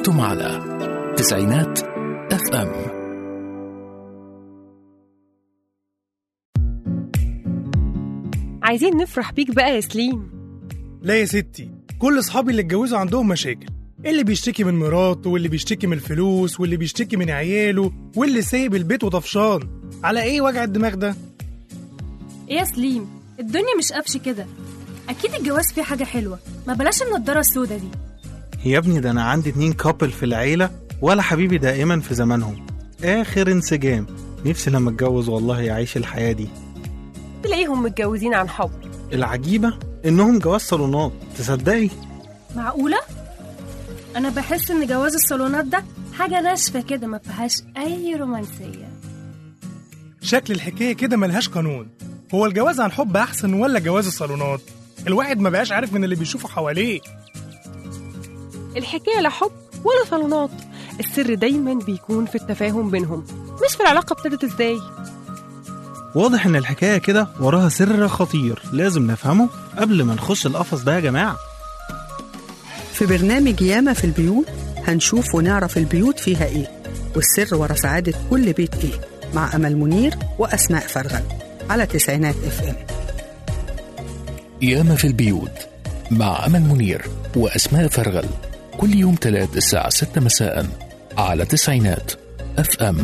أنتم على تسعينات اف ام عايزين نفرح بيك بقى يا سليم لا يا ستي كل اصحابي اللي اتجوزوا عندهم مشاكل اللي بيشتكي من مراته واللي بيشتكي من الفلوس واللي بيشتكي من عياله واللي سايب البيت وطفشان على ايه وجع الدماغ ده ايه يا سليم الدنيا مش قفش كده اكيد الجواز فيه حاجه حلوه ما بلاش النضاره السودا دي يا ابني ده انا عندي اتنين كابل في العيلة ولا حبيبي دائما في زمانهم اخر انسجام نفسي لما اتجوز والله يعيش الحياة دي تلاقيهم متجوزين عن حب العجيبة انهم جواز صالونات تصدقي معقوله انا بحس ان جواز الصالونات ده حاجه ناشفه كده ما فيهاش اي رومانسيه شكل الحكايه كده ملهاش قانون هو الجواز عن حب احسن ولا جواز الصالونات الواحد ما بقاش عارف من اللي بيشوفه حواليه الحكاية لا حب ولا صالونات السر دايما بيكون في التفاهم بينهم مش في العلاقة ابتدت ازاي واضح ان الحكاية كده وراها سر خطير لازم نفهمه قبل ما نخش القفص ده يا جماعة في برنامج ياما في البيوت هنشوف ونعرف البيوت فيها ايه والسر ورا سعادة كل بيت ايه مع أمل منير وأسماء فرغل على تسعينات اف ام ياما في البيوت مع أمل منير وأسماء فرغل كل يوم تلات الساعة ستة مساء على تسعينات اف ام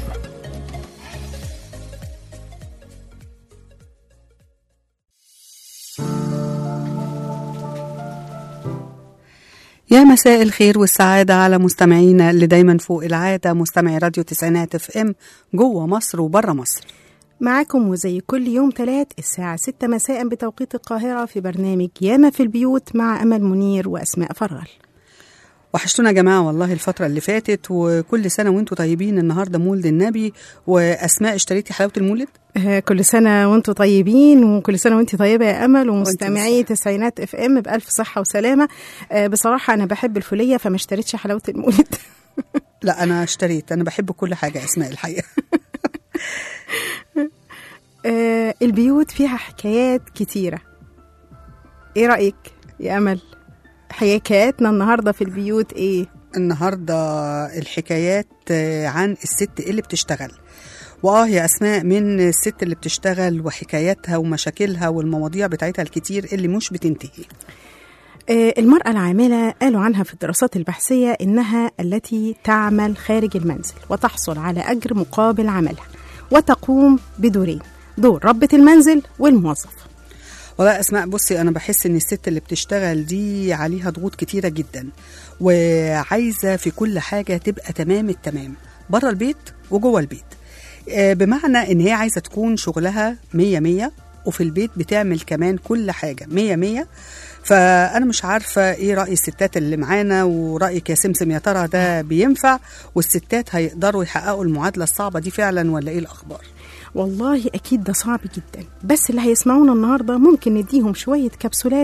يا مساء الخير والسعادة على مستمعينا اللي دايما فوق العادة مستمعي راديو تسعينات اف ام جوه مصر وبره مصر معاكم وزي كل يوم تلات الساعة ستة مساء بتوقيت القاهرة في برنامج ياما في البيوت مع أمل منير وأسماء فرغل وحشتونا يا جماعة والله الفترة اللي فاتت وكل سنة وانتوا طيبين النهاردة مولد النبي وأسماء اشتريتي حلاوة المولد آه، كل سنة وانتوا طيبين وكل سنة وانتي طيبة يا أمل ومستمعي تسعينات اف ام بألف صحة وسلامة آه، بصراحة أنا بحب الفولية فما اشتريتش حلاوة المولد لا أنا اشتريت أنا بحب كل حاجة أسماء الحقيقة آه، البيوت فيها حكايات كتيرة ايه رأيك يا أمل حكاياتنا النهاردة في البيوت ايه النهاردة الحكايات آه، عن الست اللي بتشتغل واه يا اسماء من الست اللي بتشتغل وحكاياتها ومشاكلها والمواضيع بتاعتها الكتير اللي مش بتنتهي آه، المرأة العاملة قالوا عنها في الدراسات البحثية إنها التي تعمل خارج المنزل وتحصل على أجر مقابل عملها وتقوم بدورين دور ربة المنزل والموظف والله اسماء بصي انا بحس ان الست اللي بتشتغل دي عليها ضغوط كتيره جدا وعايزه في كل حاجه تبقى تمام التمام بره البيت وجوه البيت آه، بمعنى ان هي عايزه تكون شغلها مية مية وفي البيت بتعمل كمان كل حاجه مية مية فانا مش عارفه ايه راي الستات اللي معانا ورايك يا سمسم يا ترى ده بينفع والستات هيقدروا يحققوا المعادله الصعبه دي فعلا ولا ايه الاخبار والله أكيد ده صعب جدا بس اللي هيسمعونا النهاردة ممكن نديهم شوية كبسولات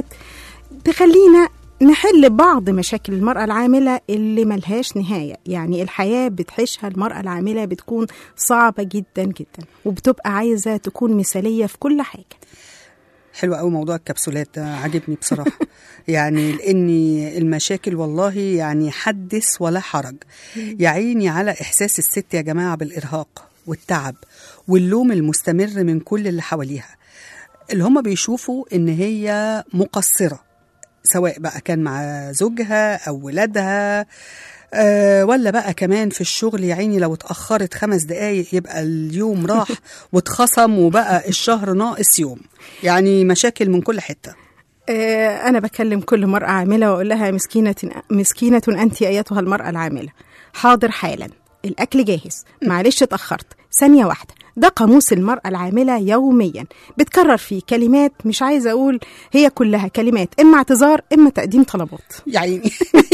تخلينا نحل بعض مشاكل المرأة العاملة اللي ملهاش نهاية يعني الحياة بتحشها المرأة العاملة بتكون صعبة جدا جدا وبتبقى عايزة تكون مثالية في كل حاجة حلو قوي موضوع الكبسولات ده عاجبني بصراحه يعني لان المشاكل والله يعني حدث ولا حرج يعيني على احساس الست يا جماعه بالارهاق والتعب واللوم المستمر من كل اللي حواليها اللي هم بيشوفوا ان هي مقصره سواء بقى كان مع زوجها او ولادها أه ولا بقى كمان في الشغل يا عيني لو اتأخرت خمس دقايق يبقى اليوم راح واتخصم وبقى الشهر ناقص يوم يعني مشاكل من كل حتة آه، أنا بكلم كل مرأة عاملة وأقول لها مسكينة مسكينة أنت أيتها المرأة العاملة حاضر حالا الأكل جاهز معلش اتأخرت ثانية واحدة ده قاموس المرأة العاملة يوميا بتكرر فيه كلمات مش عايزة أقول هي كلها كلمات إما اعتذار إما تقديم طلبات يعني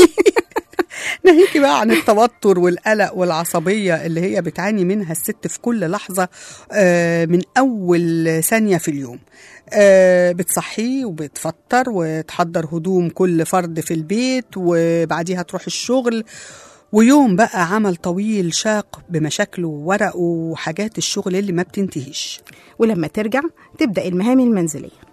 ناهيكي بقى عن التوتر والقلق والعصبية اللي هي بتعاني منها الست في كل لحظة آه، من أول ثانية في اليوم آه، بتصحيه وبتفطر وتحضر هدوم كل فرد في البيت وبعديها تروح الشغل ويوم بقى عمل طويل شاق بمشاكله وورقه وحاجات الشغل اللي ما بتنتهيش ولما ترجع تبدأ المهام المنزلية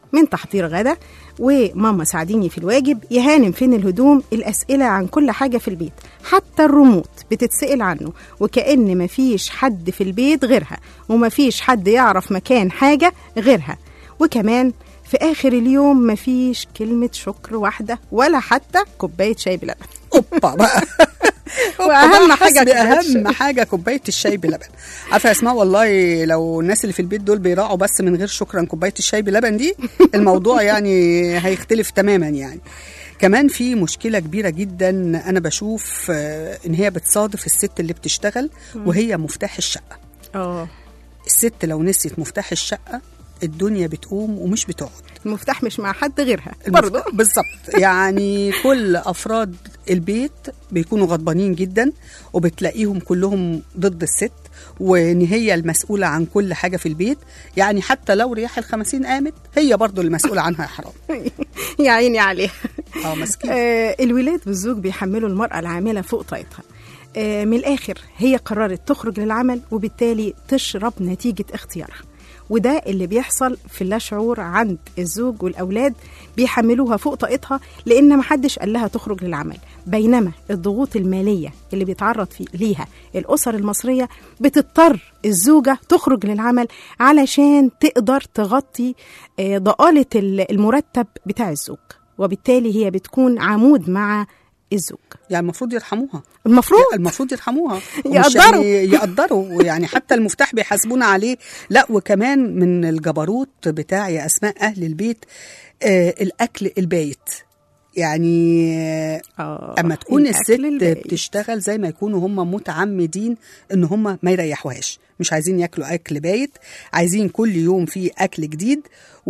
من تحضير غدا وماما ساعديني في الواجب يا هانم فين الهدوم الأسئلة عن كل حاجة في البيت حتى الريموت بتتسأل عنه وكأن مفيش حد في البيت غيرها ومفيش حد يعرف مكان حاجة غيرها وكمان في آخر اليوم مفيش كلمة شكر واحدة ولا حتى كوباية شاي بلبن اوبا بقى وأهم حاجة حاجه كوباية اهم الشاي. حاجه كوبايه الشاي بلبن عارفه يا اسماء والله لو الناس اللي في البيت دول بيراعوا بس من غير شكرا كوبايه الشاي بلبن دي الموضوع يعني هيختلف تماما يعني كمان في مشكلة كبيرة جدا أنا بشوف آه، إن هي بتصادف الست اللي بتشتغل وهي مفتاح الشقة اه الست لو نسيت مفتاح الشقة الدنيا بتقوم ومش بتقعد المفتاح مش مع حد غيرها المفت- برضه بالظبط يعني كل افراد البيت بيكونوا غضبانين جدا وبتلاقيهم كلهم ضد الست وان هي المسؤوله عن كل حاجه في البيت يعني حتى لو رياح الخمسين قامت هي برضو المسؤوله عنها يا حرام يا عيني عليها اه مسكين آه، الولاد والزوج بيحملوا المرأة العاملة فوق طاقتها آه، من الآخر هي قررت تخرج للعمل وبالتالي تشرب نتيجة اختيارها وده اللي بيحصل في اللاشعور عند الزوج والأولاد بيحملوها فوق طاقتها لأن محدش قال لها تخرج للعمل بينما الضغوط المالية اللي بيتعرض في ليها الأسر المصرية بتضطر الزوجة تخرج للعمل علشان تقدر تغطي آه، ضآلة ال- المرتب بتاع الزوج وبالتالي هي بتكون عمود مع الزوج يعني المفروض يرحموها المفروض المفروض يرحموها ومش يقدروا. يعني يقدروا يعني حتى المفتاح بيحاسبونا عليه لا وكمان من الجبروت بتاع يا اسماء اهل البيت آه الاكل البايت يعني آه آه، اما تكون الأكل الست البايت. بتشتغل زي ما يكونوا هم متعمدين ان هم ما يريحوهاش مش عايزين ياكلوا اكل بايت عايزين كل يوم في اكل جديد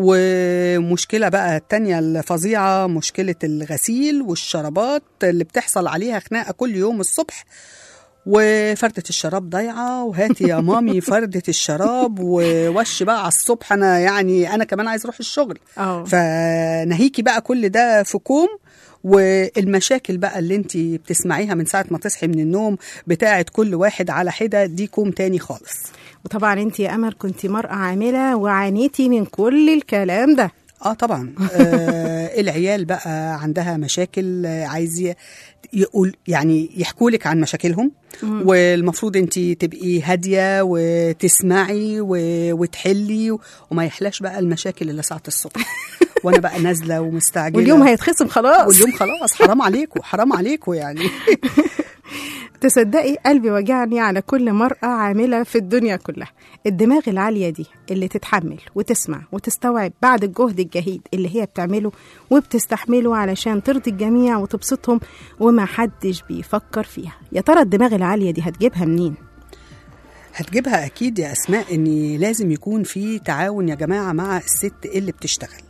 ومشكله بقى التانية الفظيعه مشكله الغسيل والشرابات اللي بتحصل عليها خناقه كل يوم الصبح وفردة الشراب ضايعة وهاتي يا مامي فردة الشراب ووش بقى على الصبح أنا يعني أنا كمان عايز أروح الشغل اه فناهيكي بقى كل ده في كوم والمشاكل بقى اللي انت بتسمعيها من ساعة ما تصحي من النوم بتاعت كل واحد على حدة دي كوم تاني خالص وطبعا انت يا امل كنت مرأة عاملة وعانيتي من كل الكلام ده اه طبعا آه العيال بقى عندها مشاكل آه، عايز ي- يقول يعني يحكوا لك عن مشاكلهم والمفروض انت تبقي هاديه وتسمعي و- وتحلي وما يحلاش بقى المشاكل اللي ساعه الصبح وانا بقى نازله ومستعجله واليوم هيتخصم خلاص واليوم خلاص حرام عليكم حرام عليكم يعني تصدقي قلبي وجعني على كل مرأة عاملة في الدنيا كلها الدماغ العالية دي اللي تتحمل وتسمع وتستوعب بعد الجهد الجهيد اللي هي بتعمله وبتستحمله علشان ترضي الجميع وتبسطهم وما حدش بيفكر فيها يا ترى الدماغ العالية دي هتجيبها منين؟ هتجيبها اكيد يا اسماء ان لازم يكون في تعاون يا جماعه مع الست اللي بتشتغل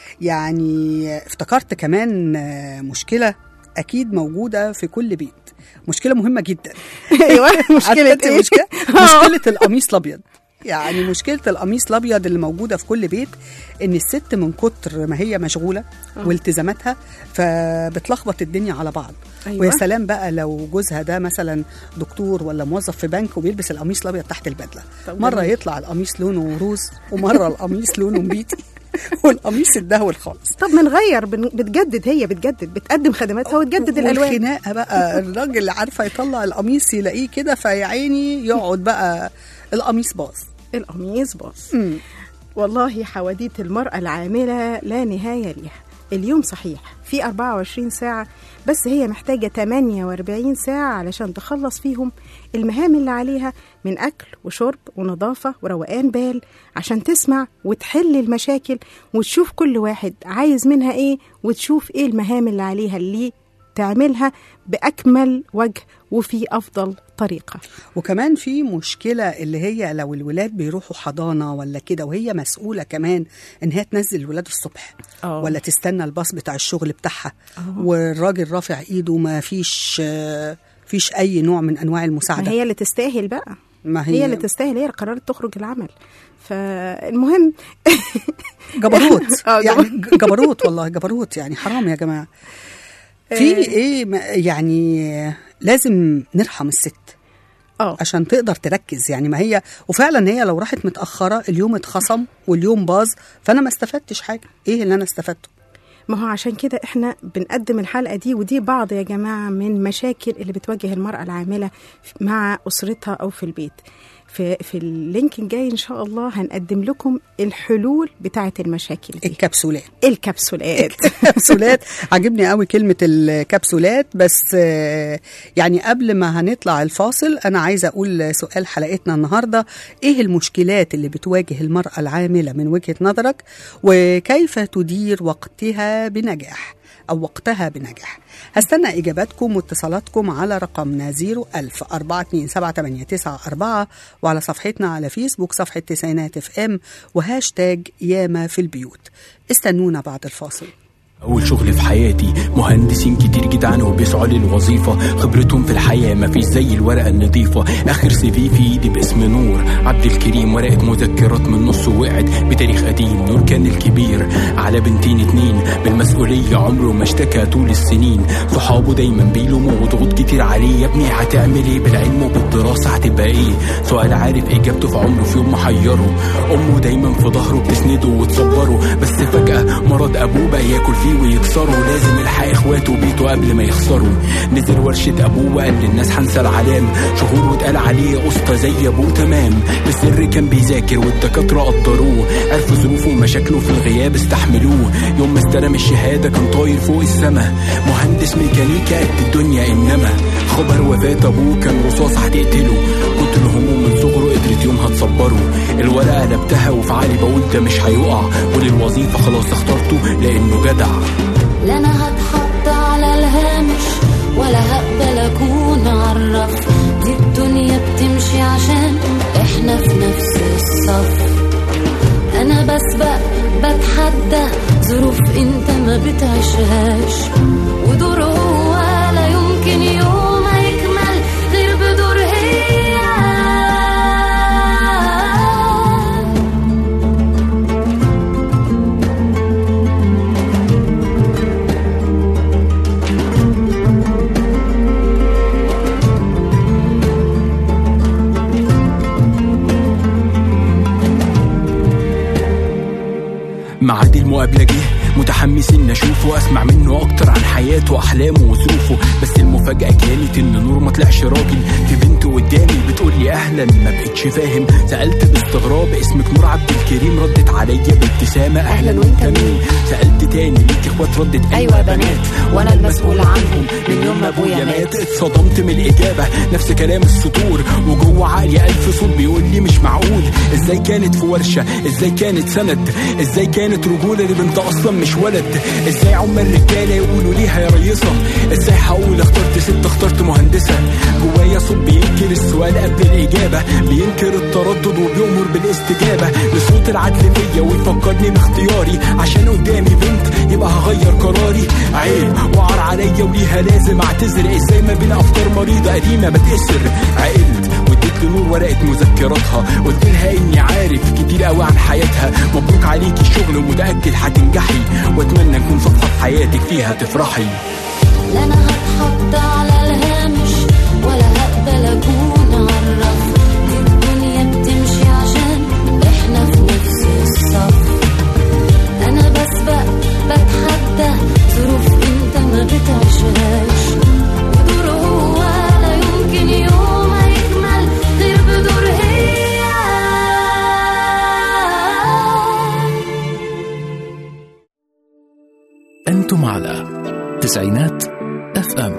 يعني افتكرت كمان آه، مشكله اكيد موجوده في كل بيت مشكله مهمه جدا ايوه عارفة مشكلة انت ايه؟ مشكله مشكله القميص الابيض يعني مشكله القميص الابيض اللي موجوده في كل بيت ان الست من كتر ما هي مشغوله والتزاماتها فبتلخبط الدنيا على بعض أيوة. ويا سلام بقى لو جوزها ده مثلا دكتور ولا موظف في بنك وبيلبس القميص الابيض تحت البدله طب مره جميل. يطلع القميص لونه روز ومره القميص لونه مبيتي والقميص الدهول خالص طب ما نغير بن- بتجدد هي بتجدد بتقدم خدماتها وتجدد الالوان والخناقه بقى الراجل اللي عارفه يطلع القميص يلاقيه كده فيا عيني يقعد بقى القميص باظ القميص باظ مم. والله حواديت المرأة العاملة لا نهاية ليها اليوم صحيح في 24 ساعة بس هي محتاجة 48 ساعة علشان تخلص فيهم المهام اللي عليها من أكل وشرب ونظافة وروقان بال عشان تسمع وتحل المشاكل وتشوف كل واحد عايز منها إيه وتشوف إيه المهام اللي عليها اللي تعملها بأكمل وجه وفي أفضل طريقة وكمان في مشكلة اللي هي لو الولاد بيروحوا حضانة ولا كده وهي مسؤولة كمان ان هي تنزل الولاد الصبح آه. ولا تستنى الباص بتاع الشغل بتاعها والراجل رافع ايده ما فيش آه، فيش اي نوع من انواع ما المساعدة هي اللي تستاهل بقى ما هي اللي تستاهل هي اللي قررت تخرج العمل فالمهم جبروت آه، يعني جبروت والله جبروت يعني حرام يا جماعة في ايه ما- يعني لازم نرحم الست اه عشان تقدر تركز يعني ما هي وفعلا هي لو راحت متاخره اليوم اتخصم واليوم باظ فانا ما استفدتش حاجه ايه اللي انا استفدته ما هو عشان كده احنا بنقدم الحلقه دي ودي بعض يا جماعه من مشاكل اللي بتواجه المراه العامله مع اسرتها او في البيت في في اللينك الجاي ان شاء الله هنقدم لكم الحلول بتاعه المشاكل دي الكبسولات الكبسولات الكبسولات عجبني قوي كلمة الكبسولات بس آه، يعني قبل ما هنطلع الفاصل أنا عايزة أقول سؤال حلقتنا النهاردة إيه المشكلات اللي بتواجه المرأة العاملة من وجهة نظرك وكيف تدير وقتها بنجاح أو وقتها بنجاح هستنى إجاباتكم واتصالاتكم على رقمنا 01000 427 وعلى صفحتنا على فيسبوك صفحة تسعينات اف ام وهاشتاج ياما في البيوت استنونا بعد الفاصل أول شغل في حياتي مهندسين كتير جدعان وبيسعوا للوظيفة خبرتهم في الحياة مفيش زي الورقة النظيفة آخر سي في في إيدي باسم نور عبد الكريم ورقة مذكرات من نص وقعت بتاريخ قديم نور كان الكبير على بنتين اتنين بالمسؤولية عمره ما اشتكى طول السنين صحابه دايما بيلوموا وضغوط كتير عليه يا ابني هتعمل ايه بالعلم وبالدراسة هتبقى ايه سؤال عارف إجابته في عمره في يوم محيره أمه دايما في ظهره بتسنده وتصبره بس فجأة مرض أبوه بقى ياكل فيه ويكسره لازم يلحق إخواته وبيته قبل ما يخسروا نزل ورشة أبوه وقال للناس هنسى العلام شهور واتقال عليه أسطى زي أبوه تمام بالسر كان بيذاكر والدكاترة قدروه عرفوا ظروفه ومشاكله في الغياب استحملوه يوم ما استلم الشهادة كان طاير فوق السما مهندس ميكانيكا قد الدنيا إنما خبر وفاة أبوه كان رصاص هتقتله كنت الهموم من صغره قدرت يومها تصبره الورقة قلبتها وفي عقلي بقول ده مش هيقع وللوظيفة خلاص اخترته لأنه جدع لا انا هتحط على الهامش ولا هقبل اكون عرف دي الدنيا بتمشي عشان احنا في نفس الصف انا بسبق بتحدى ظروف انت ما بتعيشهاش ودور هو لا يمكن يوم يكمل غير بدور هي ميعاد المقابلة جه متحمس اني اشوفه واسمع منه اكتر عن حياته واحلامه وظروفه بس المفاجأة كانت ان نور ما طلعش راجل في بنت قدامي بتقول لي اهلا ما بقتش فاهم سألت باستغراب اسمك نور عبد الكريم ردت عليا بابتسامة اهلا وانت مين سألت تاني ليك اخوات ردت ايوه بنات وانا المسؤول عنهم من يوم ما ابويا مات اتصدمت من الاجابة نفس كلام السطور وجوه عقلي الف صوت بيقول لي مش معقول ازاي كانت في ورشة ازاي كانت سند ازاي كانت رجولة لبنت اصلا مش ولد ازاي عم الرجالة يقولوا ليها يا ريصة ازاي هقول اخترت ست اخترت مهندسة جوايا صوت بينكر السؤال قبل الاجابة بينكر التردد وبيؤمر بالاستجابة لصوت العدل فيا ويفكرني باختياري عشان قدامي بنت يبقى هغير قراري عيب وعر عليا وليها لازم اعتذر ازاي ما بين افكار مريضة قديمة بتأسر عقلت واديت لنور ورقة مذكراتها قلت لها اني عارف كتير قوي عن حياتها مبروك عليكي الشغل ومتأكد هتنجحي واتمنى نكون صفحة في حياتك فيها تفرحي لا انا هتحط على الهامش ولا هقبل اكون عرف دي الدنيا بتمشي عشان احنا في نفس الصف انا بسبق بتحدى ظروف انت ما بتعيشهاش ودور هو لا يمكن يوم يكمل غير بدور هي أنتم على تسعينات اف ام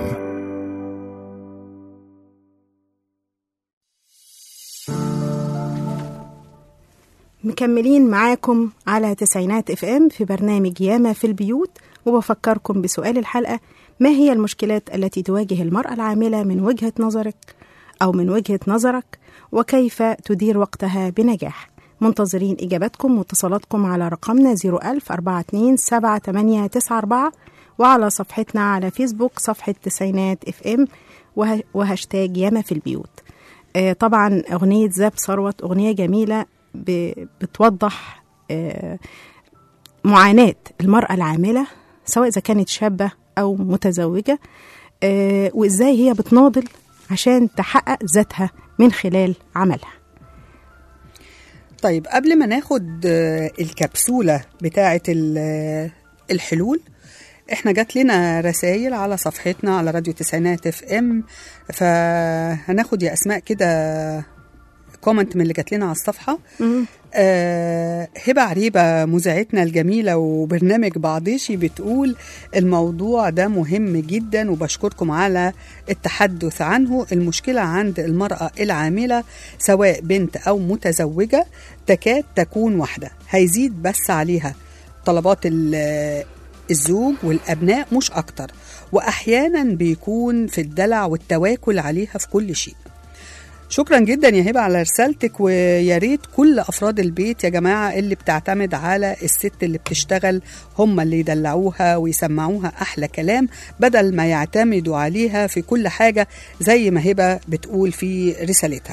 مكملين معاكم على تسعينات اف ام في برنامج ياما في البيوت وبفكركم بسؤال الحلقة ما هي المشكلات التي تواجه المرأة العاملة من وجهة نظرك أو من وجهة نظرك وكيف تدير وقتها بنجاح منتظرين إجاباتكم واتصالاتكم على رقمنا 01000 42 7894 وعلى صفحتنا على فيسبوك صفحة تسعينات اف ام وه- وهاشتاج ياما في البيوت آه، طبعا أغنية زاب ثروت أغنية جميلة ب- بتوضح آه، معاناة المرأة العاملة سواء إذا كانت شابة أو متزوجة آه، وإزاي هي بتناضل عشان تحقق ذاتها من خلال عملها طيب قبل ما ناخد آه، الكبسولة بتاعة ال- آه، الحلول احنا جات لنا رسائل على صفحتنا على راديو تسعينات اف ام فهناخد يا اسماء كده كومنت من اللي جات لنا على الصفحه آه هبه عريبه مذيعتنا الجميله وبرنامج بعضيشي بتقول الموضوع ده مهم جدا وبشكركم على التحدث عنه المشكله عند المراه العامله سواء بنت او متزوجه تكاد تكون واحده هيزيد بس عليها طلبات ال- الزوج والابناء مش اكتر واحيانا بيكون في الدلع والتواكل عليها في كل شيء شكرا جدا يا هبه على رسالتك ويا ريت كل افراد البيت يا جماعه اللي بتعتمد على الست اللي بتشتغل هم اللي يدلعوها ويسمعوها احلى كلام بدل ما يعتمدوا عليها في كل حاجه زي ما هبه بتقول في رسالتها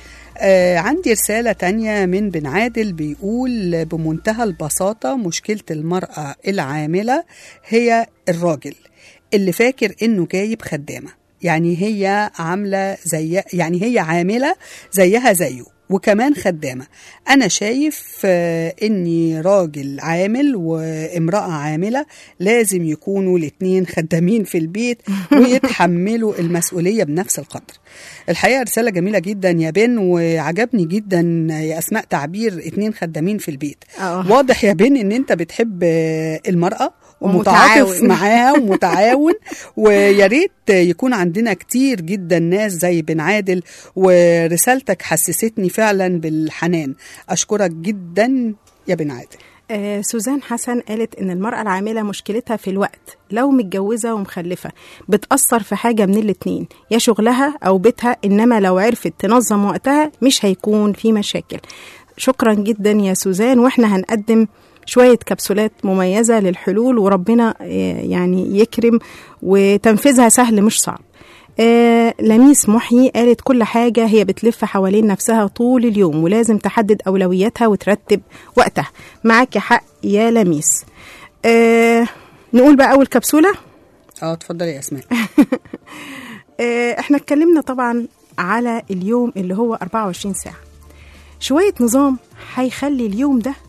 آه عندي رسالة تانية من بن عادل بيقول بمنتهى البساطة مشكلة المرأة العاملة هي الراجل اللي فاكر إنه جايب خدامة يعني هي عاملة زي يعني هي عاملة زيها زيه وكمان خدامة أنا شايف آه، إني راجل عامل وامرأة عاملة لازم يكونوا الاتنين خدامين في البيت ويتحملوا المسؤولية بنفس القدر الحقيقة رسالة جميلة جدا يا بن وعجبني جدا يا أسماء تعبير اتنين خدامين في البيت آه. واضح يا بن إن أنت بتحب آه، المرأة ومتعاون. ومتعاطف معاها ومتعاون ويا ريت يكون عندنا كتير جدا ناس زي بن عادل ورسالتك حسستني فعلا بالحنان أشكرك جدا يا بن عادل آه، سوزان حسن قالت ان المرأة العاملة مشكلتها في الوقت لو متجوزة ومخلفة بتأثر في حاجة من الاتنين يا شغلها او بيتها انما لو عرفت تنظم وقتها مش هيكون في مشاكل شكرا جدا يا سوزان واحنا هنقدم شوية كبسولات مميزة للحلول وربنا آه، يعني يكرم وتنفيذها سهل مش صعب آه لميس محيي قالت كل حاجة هي بتلف حوالين نفسها طول اليوم ولازم تحدد أولوياتها وترتب وقتها معاك حق يا لميس آه نقول بقى أول كبسولة اه اتفضلي يا اسماء آه احنا اتكلمنا طبعا على اليوم اللي هو 24 ساعة شوية نظام هيخلي اليوم ده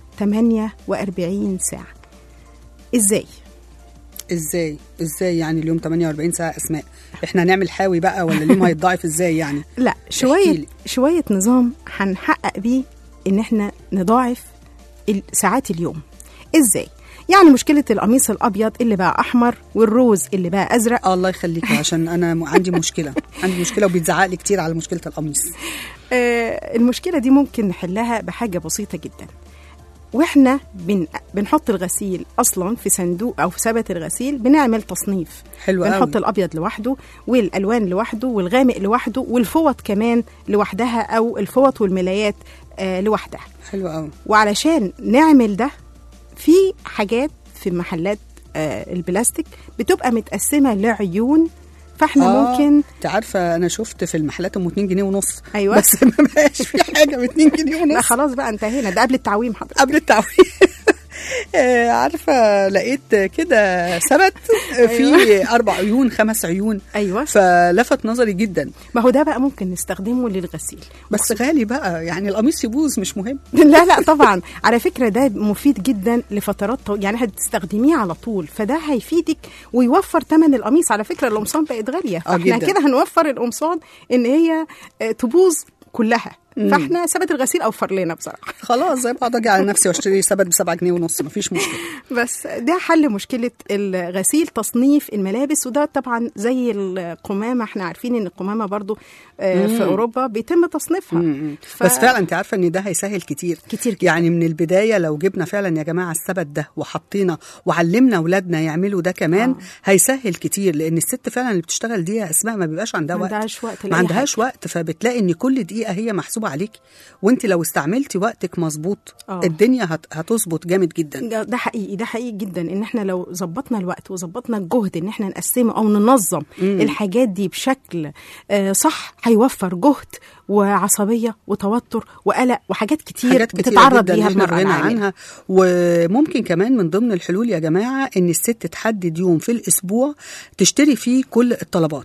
48 ساعة ازاي؟ ازاي ازاي يعني اليوم 48 ساعه اسماء احنا هنعمل حاوي بقى ولا اليوم هيتضاعف ازاي يعني لا شوية احكيلي. شوية نظام هنحقق بيه إن إحنا نضاعف ال- ساعات اليوم إزاي؟ يعني مشكلة القميص الأبيض اللي بقى أحمر والروز اللي بقى أزرق آه الله يخليكي عشان انا م- عندي مشكله عندي مشكله وبيتزعق لي كتير على مشكله القميص آه المشكلة دي ممكن نحلها بحاجة بسيطة جدا واحنا بن... بنحط الغسيل اصلا في صندوق او في سبت الغسيل بنعمل تصنيف حلو بنحط قوي الابيض لوحده والالوان لوحده والغامق لوحده والفوط كمان لوحدها او الفوط والملايات آه لوحدها حلو قوي وعلشان نعمل ده في حاجات في محلات آه البلاستيك بتبقى متقسمه لعيون فاحنا آه، ممكن انت عارفه انا شفت في المحلات ام 2 جنيه ونص أيوة. بس ما بقاش في حاجه ب 2 جنيه لا ونص خلاص بقى انتهينا ده قبل التعويم حضرتك قبل التعويض آه، عارفه لقيت كده ثبت في اربع عيون خمس عيون ايوه فلفت نظري جدا ما هو ده بقى ممكن نستخدمه للغسيل بس غالي بقى يعني القميص يبوظ مش مهم لا لا طبعا على فكره ده مفيد جدا لفترات طو... يعني هتستخدميه على طول فده هيفيدك ويوفر ثمن القميص على فكره القمصان بقت غاليه آه، فاحنا جداً. كده هنوفر القمصان ان هي آه، تبوظ كلها فاحنا ثبت الغسيل اوفر لنا بصراحه خلاص زي بعض اجي على نفسي واشتري سبت ب 7 جنيه ونص مفيش مشكله بس ده حل مشكله الغسيل تصنيف الملابس وده طبعا زي القمامه احنا عارفين ان القمامه برضو آه، في اوروبا بيتم تصنيفها ف- بس فعلا انت عارفه ان ده هيسهل كتير كتير جداً. يعني من البدايه لو جبنا فعلا يا جماعه السبت ده وحطينا وعلمنا اولادنا يعملوا ده كمان آه. هيسهل كتير لان الست فعلا اللي بتشتغل دي يا اسماء ما بيبقاش عندها ما وقت عندهاش وقت ما لأي عندهاش حاجة. وقت فبتلاقي ان كل دقيقه هي محسوبه عليكي وانت لو استعملتي وقتك مظبوط آه. الدنيا هت... هتظبط جامد جدا ده ده حقيقي ده حقيقي جدا ان احنا لو ظبطنا الوقت وظبطنا الجهد ان احنا نقسمه او ننظم مم. الحاجات دي بشكل آه، صح هيوفر جهد وعصبيه وتوتر وقلق وحاجات كتير حاجات كتيرة بتتعرض جدا ليها احنا المراه في غنى العامله عنها وممكن كمان من ضمن الحلول يا جماعه ان الست تحدد يوم في الاسبوع تشتري فيه كل الطلبات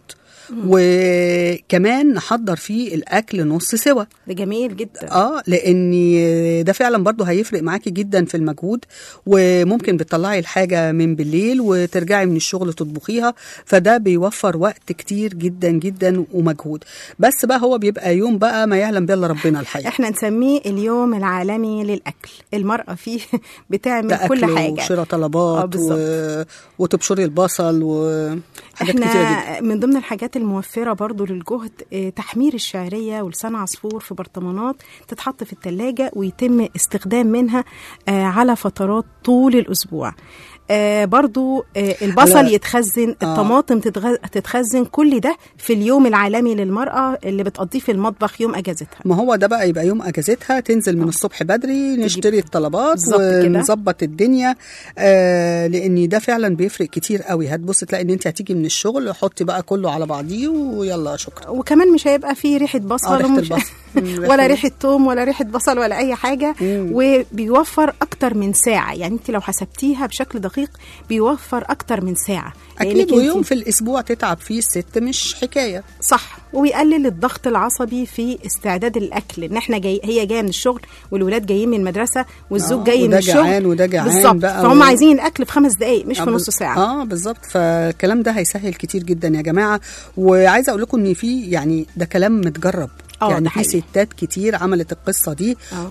وكمان نحضر فيه الاكل نص سوا ده جميل جدا اه لان ده فعلا برضو هيفرق معاكي جدا في المجهود وممكن بتطلعي الحاجه من بالليل وترجعي من الشغل تطبخيها فده بيوفر وقت كتير جدا جدا ومجهود بس بقى هو بيبقى يوم بقى ما يعلم بيه الا ربنا الحقيقه احنا نسميه اليوم العالمي للاكل المراه فيه بتعمل ده كل أكل حاجه وشراء آه، طلبات بالظبط. و... وتبشري البصل وحاجات كتيره جدا احنا من ضمن الحاجات الموفره برضو للجهد آه، تحمير الشعريه ولسان عصفور في برطمانات تتحط في الثلاجه ويتم استخدام منها آه، على فترات طول الاسبوع آه برضو آه البصل على- يتخزن آه. الطماطم تتغ... تتخزن كل ده في اليوم العالمي للمرأة اللي بتقضيه في المطبخ يوم أجازتها ما هو ده بقى يبقى يوم اجازتها تنزل من الصبح بدري نشتري الطلبات بالظبط كده. ونظبط الدنيا آه لان ده فعلا بيفرق كتير قوي هتبص تلاقي ان انت هتيجي من الشغل حطي بقى كله على بعضيه ويلا شكرا وكمان مش هيبقى فيه ريحة بصل آه، ريحة ومش- البصل. مم، ولا ريحة- ريحة توم ولا ريحة بصل ولا أي حاجة وبيوفر أكتر من ساعة يعني أنت لو حسبتيها بشكل دقيق بيوفر أكتر من ساعة اكيد لأنك ويوم أنت- في الاسبوع تتعب فيه الست مش حكايه صح ويقلل الضغط العصبي في استعداد الاكل ان احنا جاي هي جايه من الشغل والولاد جايين من المدرسه والزوج آه، جاي من وده الشغل جعان وده جعان بالظبط بقى فهم و- عايزين الاكل في خمس دقائق مش آه، في بال- نص ساعه اه بالظبط فالكلام ده هيسهل كتير جدا يا جماعه وعايزه اقول لكم ان في يعني ده كلام متجرب آه، يعني ده في حقيقي. ستات كتير عملت القصه دي آه.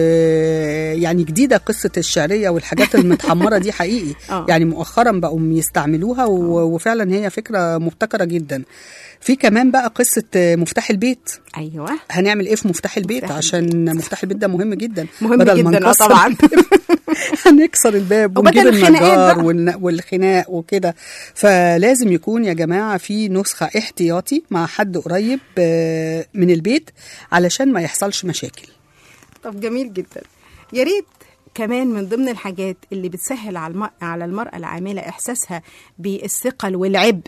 ويعني جديده قصه الشعريه والحاجات المتحمره دي حقيقي آه. يعني مؤخرا بقوا يستعملوها و- وفعلا هي فكره مبتكره جدا في كمان بقى قصه مفتاح البيت ايوه هنعمل ايه في مفتاح البيت مفتاح عشان مفتاح البيت ده مهم جدا مهم بدل ما جدا، آه، نكسر طبعاً. الباب، هنكسر الباب وبدل ونجيب الخناقات النجار بقى. والن- والخناق وكده فلازم يكون يا جماعه في نسخه احتياطي مع حد قريب آه، من البيت علشان ما يحصلش مشاكل طب جميل جدا يا ريت كمان من ضمن الحاجات اللي بتسهل على المرأة, على المرأة العاملة إحساسها بالثقل والعبء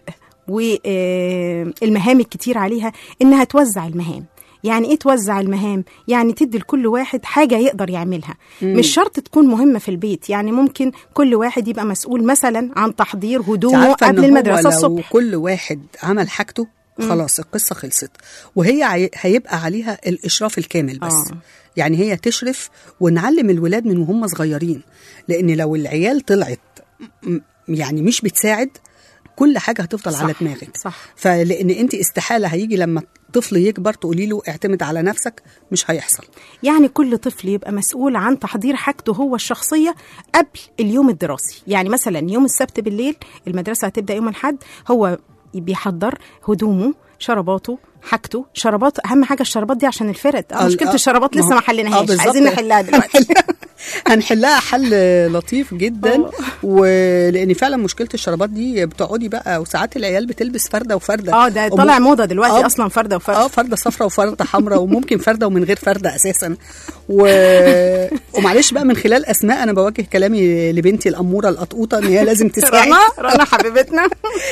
والمهام الكتير عليها إنها توزع المهام يعني ايه توزع المهام يعني تدي لكل واحد حاجه يقدر يعملها مم. مش شرط تكون مهمه في البيت يعني ممكن كل واحد يبقى مسؤول مثلا عن تحضير انت هدومه عارفه قبل ان المدرسه هو لو الصبح كل واحد عمل حاجته خلاص القصه خلصت وهي عي- هيبقى عليها الاشراف الكامل بس آه. يعني هي تشرف ونعلم الولاد من وهم صغيرين لان لو العيال طلعت م- يعني مش بتساعد كل حاجه هتفضل صح، على دماغك صح. فلان انت استحاله هيجي لما طفل يكبر تقولي له اعتمد على نفسك مش هيحصل يعني كل طفل يبقى مسؤول عن تحضير حاجته هو الشخصية قبل اليوم الدراسي يعني مثلا يوم السبت بالليل المدرسة هتبدأ يوم الأحد هو بيحضر هدومه شرباته حاجته شربات اهم حاجه الشربات دي عشان الفرد اه ال- مشكله آه، الشربات ما لسه هو- ما آه، حليناهاش بالظبط. عايزين نحلها دلوقتي هنحلها حل لطيف جدا آه. ولان فعلا مشكله الشرابات دي بتقعدي بقى وساعات العيال بتلبس فرده وفرده اه ده وم- طالع موضه دلوقتي آه، اصلا فرده اه وفرده فرده صفراء وفرده حمراء وممكن فرده ومن غير فرده اساسا و... ومعلش بقى من خلال اسماء انا بوجه كلامي لبنتي الاموره القطقوطه ان هي لازم تساعد رنا رنا حبيبتنا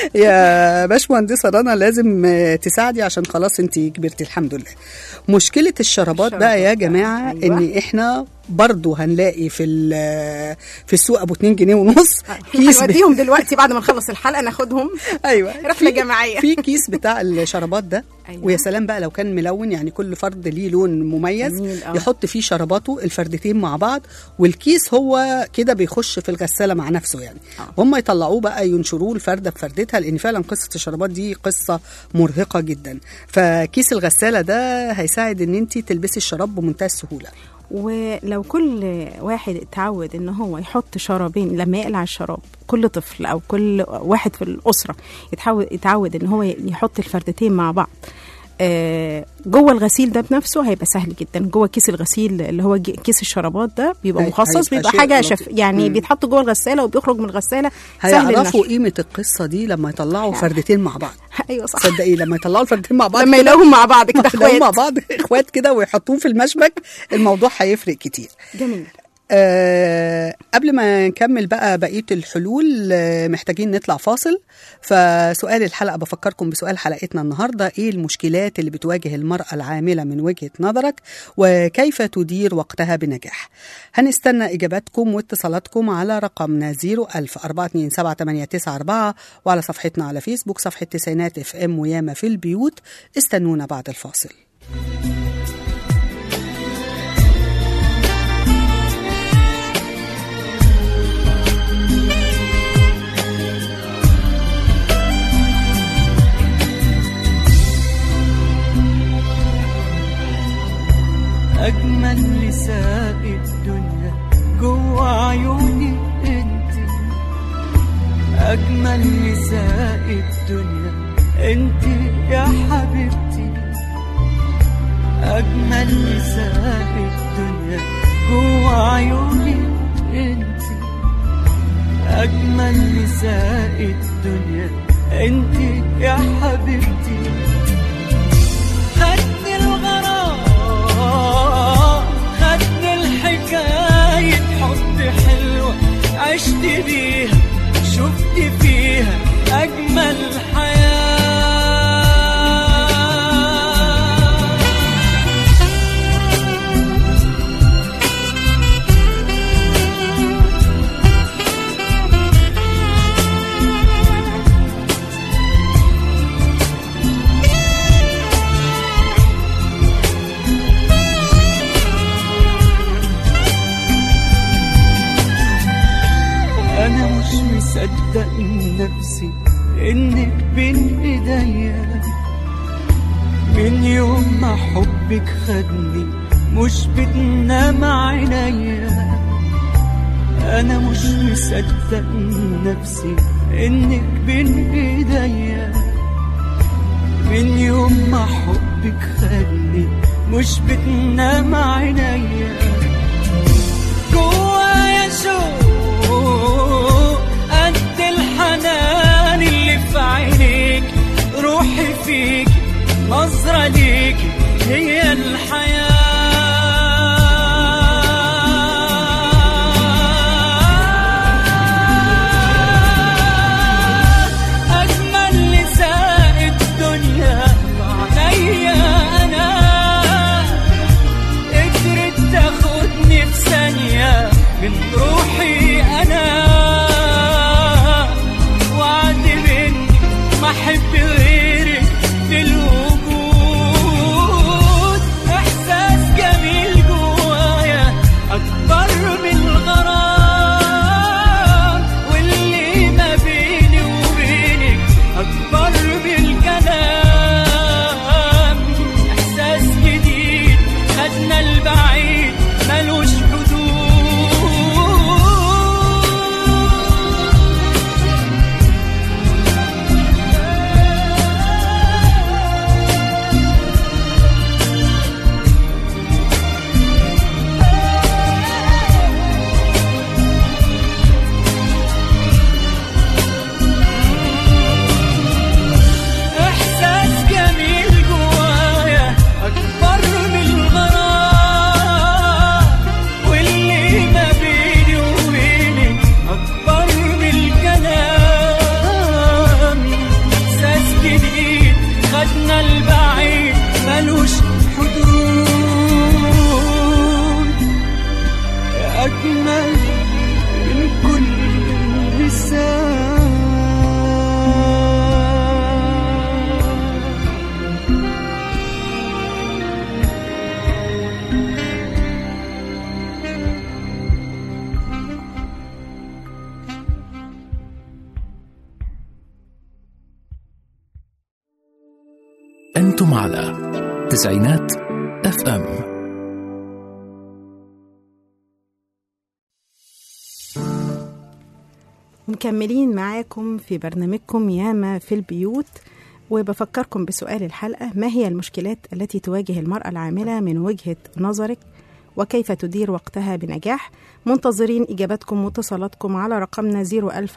يا باشمهندسه رنا لازم آه، تساعدي عشان خلاص انت كبرتي الحمد لله مشكله الشرابات بقى يا الشرابات بقى، جماعه أيوة. ان احنا برضو هنلاقي في ال- في السوق ابو 2 جنيه ونص كيس ب- هنوديهم دلوقتي بعد ما نخلص الحلقه ناخدهم ايوه رحلة في- جماعية. في كيس بتاع الشرابات ده أيوة. ويا سلام بقى لو كان ملون يعني كل فرد ليه لون مميز جميل، آه. يحط فيه شراباته الفردتين مع بعض والكيس هو كده بيخش في الغساله مع نفسه يعني آه. هم يطلعوه بقى ينشروه الفرده بفردتها لان فعلا قصه الشرابات دي قصه مرهقه جدا فكيس الغساله ده هيساعد ان انت تلبسي الشراب بمنتهى السهوله ولو كل واحد اتعود ان هو يحط شرابين لما يقلع الشراب كل طفل او كل واحد في الاسره يتعود يتعود ان هو يحط الفردتين مع بعض آه، جوه الغسيل ده بنفسه هيبقى سهل جدا جوه كيس الغسيل اللي هو ج- كيس الشرابات ده بيبقى هي- مخصص هيبقى بيبقى شيء حاجه لطيف. شف يعني مم. بيتحط جوه الغساله وبيخرج من الغساله سهل هيعرفوا النشر قيمه القصه دي لما يطلعوا فردتين مع بعض ايوه صح صدقي لما يطلعوا الفردتين مع بعض لما كده- يلاقوهم مع بعض كده يلاقوهم مع اخوات بعض اخوات كده ويحطوهم في المشبك الموضوع هيفرق كتير جميل أه قبل ما نكمل بقى بقية الحلول آه، محتاجين نطلع فاصل فسؤال الحلقة بفكركم بسؤال حلقتنا النهاردة إيه المشكلات اللي بتواجه المرأة العاملة من وجهة نظرك وكيف تدير وقتها بنجاح هنستنى إجاباتكم واتصالاتكم على رقمنا 01000 427 وعلى صفحتنا على فيسبوك صفحة تسعينات اف ام وياما في البيوت استنونا بعد الفاصل أجمل نساء الدنيا جوا عيوني انت أجمل نساء الدنيا انت يا حبيبتي أجمل نساء الدنيا جوا عيوني انت أجمل نساء الدنيا انت يا حبيبتي خدني الغرام خدني الحكاية حب حلوة عشت بيها شفت فيها أجمل حياة أنا مش مصدق نفسي إنك بين إيديا من يوم ما حبك خدني مش بتنام عينيا أنا مش مصدق نفسي إنك بين إيديا من يوم ما حبك خدني مش بتنام عينيا جوايا شوق قد الحنان اللي في عينيك روحي فيك نظرة ليك هي الحياة أجمل نساء الدنيا عليا أنا قدرت تاخدني في ثانية من روحي أنا وعد مني ما أحب غيرك في الوجود إحساس جميل جوايا أكبر من الغرام واللي ما بيني وبينك أكبر من الكلام إحساس جديد خدنا البعيد ملوش حدود إحساس جميل جوايا أكبر من الغرام واللي ما بيني وبينك أكبر من الكلام إحساس جديد خدنا البعيد ملوش حدود يا أجمل من كل النساء أنتم على تسعينات اف ام مكملين معاكم في برنامجكم ياما في البيوت وبفكركم بسؤال الحلقة ما هي المشكلات التي تواجه المرأة العاملة من وجهة نظرك وكيف تدير وقتها بنجاح منتظرين إجاباتكم واتصالاتكم على رقمنا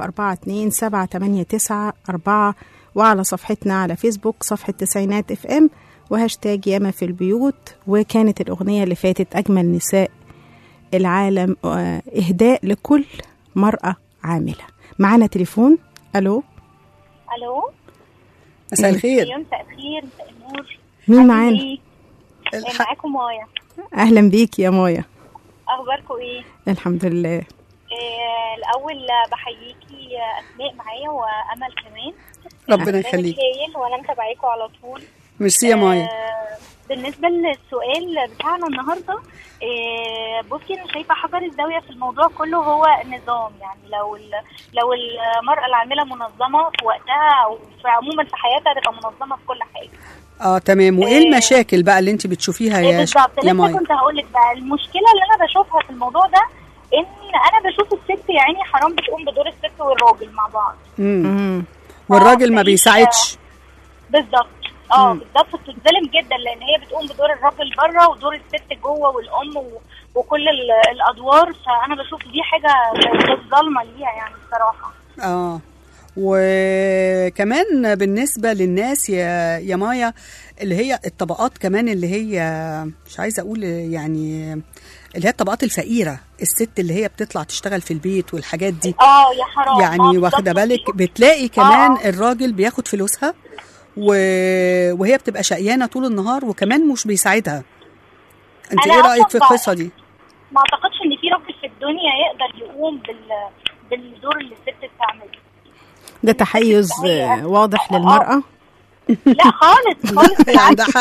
01042 وعلى صفحتنا على فيسبوك صفحة تسعينات اف ام وهاشتاج ياما في البيوت وكانت الأغنية اللي فاتت أجمل نساء العالم آه، إهداء لكل مرأة عاملة معانا تليفون ألو الو مساء الخير مساء الخير مساء النور مين عاملين معانا؟ إيه؟ الح- معاكم مايا أهلا بيك يا مايا اخباركم ايه الحمد لله آه الاول بحييكي اسماء معايا وامل كمان ربنا برنامج يخليك هايل وانا متابعاكم على طول ميرسي يا مايا آه، بالنسبه للسؤال بتاعنا النهارده آه، بصي انا شايفه حجر الزاويه في الموضوع كله هو النظام يعني لو ال- لو المراه العامله منظمه في وقتها او في عموما في حياتها تبقى منظمه في كل حاجه اه تمام وايه المشاكل بقى اللي انت بتشوفيها إيه يا ش... بالظبط يا لسه مايا كنت هقول لك بقى المشكله اللي انا بشوفها في الموضوع ده ان انا بشوف الست يا عيني حرام بتقوم بدور الست والراجل مع بعض مم. والراجل ما آه، بيساعدش بالظبط اه مم. بالظبط بتتظلم جدا لان هي بتقوم بدور الراجل بره ودور الست جوه والام و... وكل ال- الادوار فانا بشوف دي حاجه ظلمه ليها يعني بصراحه اه وكمان بالنسبة للناس يا يا مايا اللي هي الطبقات كمان اللي هي مش عايزة أقول يعني اللي هي الطبقات الفقيرة الست اللي هي بتطلع تشتغل في البيت والحاجات دي اه يا حرام يعني آه، واخدة بالظبط. بالك بتلاقي كمان آه. الراجل بياخد فلوسها و... وهي بتبقى شقيانة طول النهار وكمان مش بيساعدها انت أنا ايه رأيك في أصلاً القصة دي؟ ما اعتقدش ان في راجل في الدنيا يقدر يقوم بال بالدور اللي الست بتعمله ده تحيز آه، واضح للمرأة لا خالص خالص بالعكس عندها حق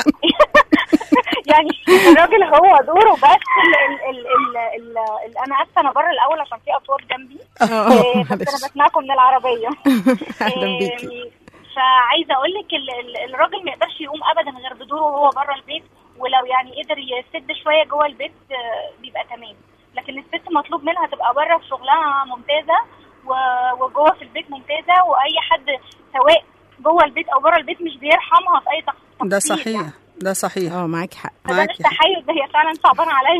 يعني الراجل هو دوره بس ال ال ال ال ال ال انا اسفه انا بره الاول عشان في اصوات جنبي آه، إيه، بس معلش. انا بسمعكم من العربيه أهلا إيه، بيكي فعايزه اقول لك ال- ال- الراجل ما يقدرش يقوم ابدا غير بدوره وهو بره البيت ولو يعني قدر يسد شويه جوه البيت آه، بيبقى تمام لكن الست مطلوب منها تبقى بره في شغلها ممتازه و- وجوه في البيت ممتازه واي حد سواء جوه البيت او بره البيت مش بيرحمها في اي تفصيل ده صحيح ده صحيح اه معاكي حق فده معاكي مش تحيز ده هي فعلا صعبانه عليا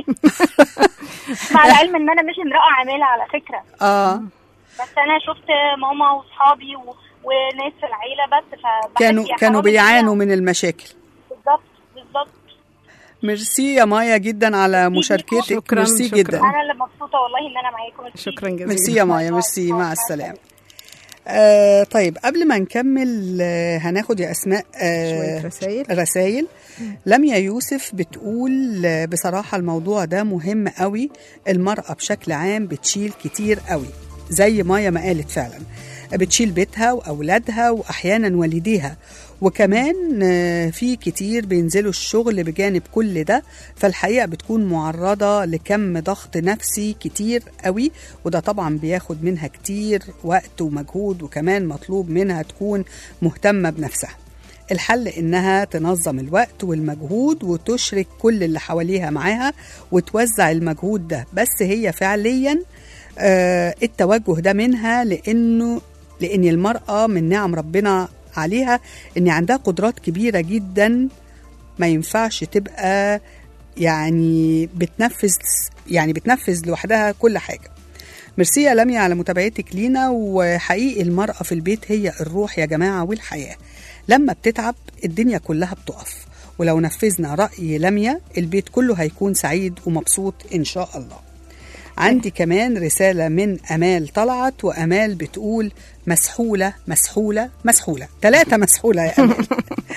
مع العلم ان انا مش امراه عامله على فكره اه بس انا شفت ماما واصحابي و... وناس في العيله بس فبحس كانوا يا كانوا حرام إن هي- بيعانوا من المشاكل بالظبط بالظبط ميرسي يا مايا جدا على مشاركتك شكراً، ميرسي شكراً. جدا انا اللي مبسوطه والله ان انا معاكم شكرا جزيلا ميرسي يا مايا ميرسي مع السلامة آه طيب قبل ما نكمل آه هناخد يا أسماء شوية آه رسائل رسائل لميا يوسف بتقول آه، بصراحة الموضوع ده مهم قوي المرأة بشكل عام بتشيل كتير قوي زي مايا ما قالت فعلا بتشيل بيتها وأولادها وأحيانا والديها وكمان آه، في كتير بينزلوا الشغل بجانب كل ده فالحقيقة بتكون معرضة لكم ضغط نفسي كتير قوي وده طبعا بياخد منها كتير وقت ومجهود وكمان مطلوب منها تكون مهتمة بنفسها الحل إنها تنظم الوقت والمجهود وتشرك كل اللي حواليها معاها وتوزع المجهود ده بس هي فعليا آه، التوجه ده منها لأنه لأن المرأة من نعم ربنا عليها إن عندها قدرات كبيرة جدا ما ينفعش تبقى يعني بتنفذ يعني بتنفذ لوحدها كل حاجة ميرسي يا لميا على متابعتك لينا وحقيقي المرأة في البيت هي الروح يا جماعة والحياة لما بتتعب الدنيا كلها بتقف ولو نفذنا رأي لميا البيت كله هيكون سعيد ومبسوط إن شاء الله عندي كمان رسالة من أمال طلعت وأمال بتقول مسحولة مسحولة مسحولة ثلاثة مسحولة يا أمال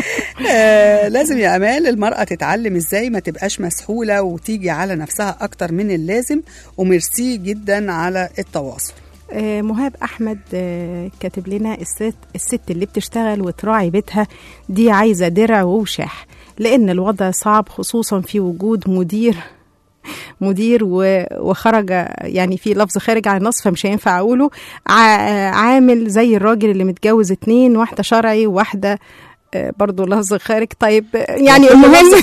آه لازم يا أمال المرأة تتعلم إزاي ما تبقاش مسحولة وتيجي على نفسها أكتر من اللازم وميرسي جدا على التواصل آه، مهاب احمد آه، كاتب لنا الست الست اللي بتشتغل وتراعي بيتها دي عايزه درع ووشاح لان الوضع صعب خصوصا في وجود مدير مدير و- وخرج يعني في لفظ خارج عن النص فمش هينفع اقوله ع- عامل زي الراجل اللي متجوز اتنين واحده شرعي وواحده آه، برضو لفظ خارج طيب آه، يعني المهم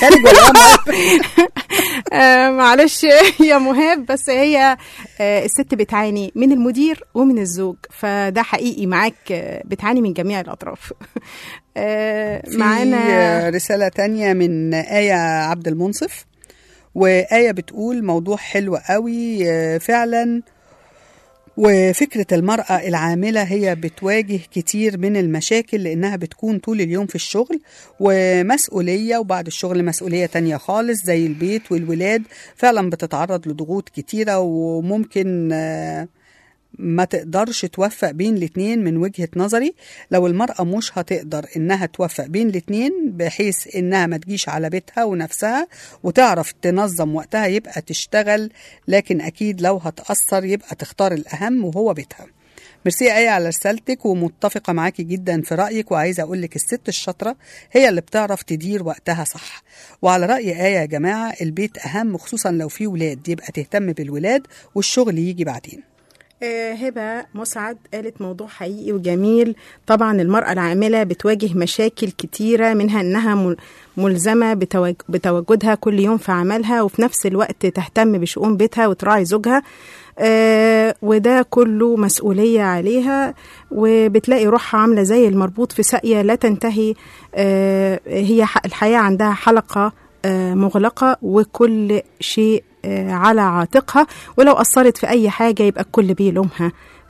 آه، معلش يا مهاب بس هي آه، الست بتعاني من المدير ومن الزوج فده حقيقي معاك آه، بتعاني من جميع الأطراف آه، في معانا رسالة تانية من آية عبد المنصف وآية بتقول موضوع حلو قوي آه، فعلا وفكرة المرأة العاملة هي بتواجه كتير من المشاكل لأنها بتكون طول اليوم في الشغل ومسؤولية وبعد الشغل مسؤولية تانية خالص زي البيت والولاد فعلا بتتعرض لضغوط كتيرة وممكن آه، ما تقدرش توفق بين الاتنين من وجهة نظري لو المرأة مش هتقدر انها توفق بين الاتنين بحيث انها ما تجيش على بيتها ونفسها وتعرف تنظم وقتها يبقى تشتغل لكن اكيد لو هتأثر يبقى تختار الاهم وهو بيتها ميرسي يا آية على رسالتك ومتفقة معاكي جدا في رأيك وعايزة أقول لك الست الشاطرة هي اللي بتعرف تدير وقتها صح وعلى رأي آية يا جماعة البيت أهم خصوصا لو في ولاد يبقى تهتم بالولاد والشغل يجي بعدين آه، هبة مسعد قالت موضوع حقيقي وجميل طبعا المرأة العاملة بتواجه مشاكل كتيرة منها أنها مل- ملزمة بتواج- بتواجدها كل يوم في عملها وفي نفس الوقت تهتم بشؤون بيتها وتراعي زوجها آه، وده كله مسؤولية عليها وبتلاقي روحها عاملة زي المربوط في ساقية لا تنتهي آه، هي ح- الحياة عندها حلقة آه، مغلقة وكل شيء آه، على عاتقها ولو أثرت في أي حاجة يبقى الكل بيلومها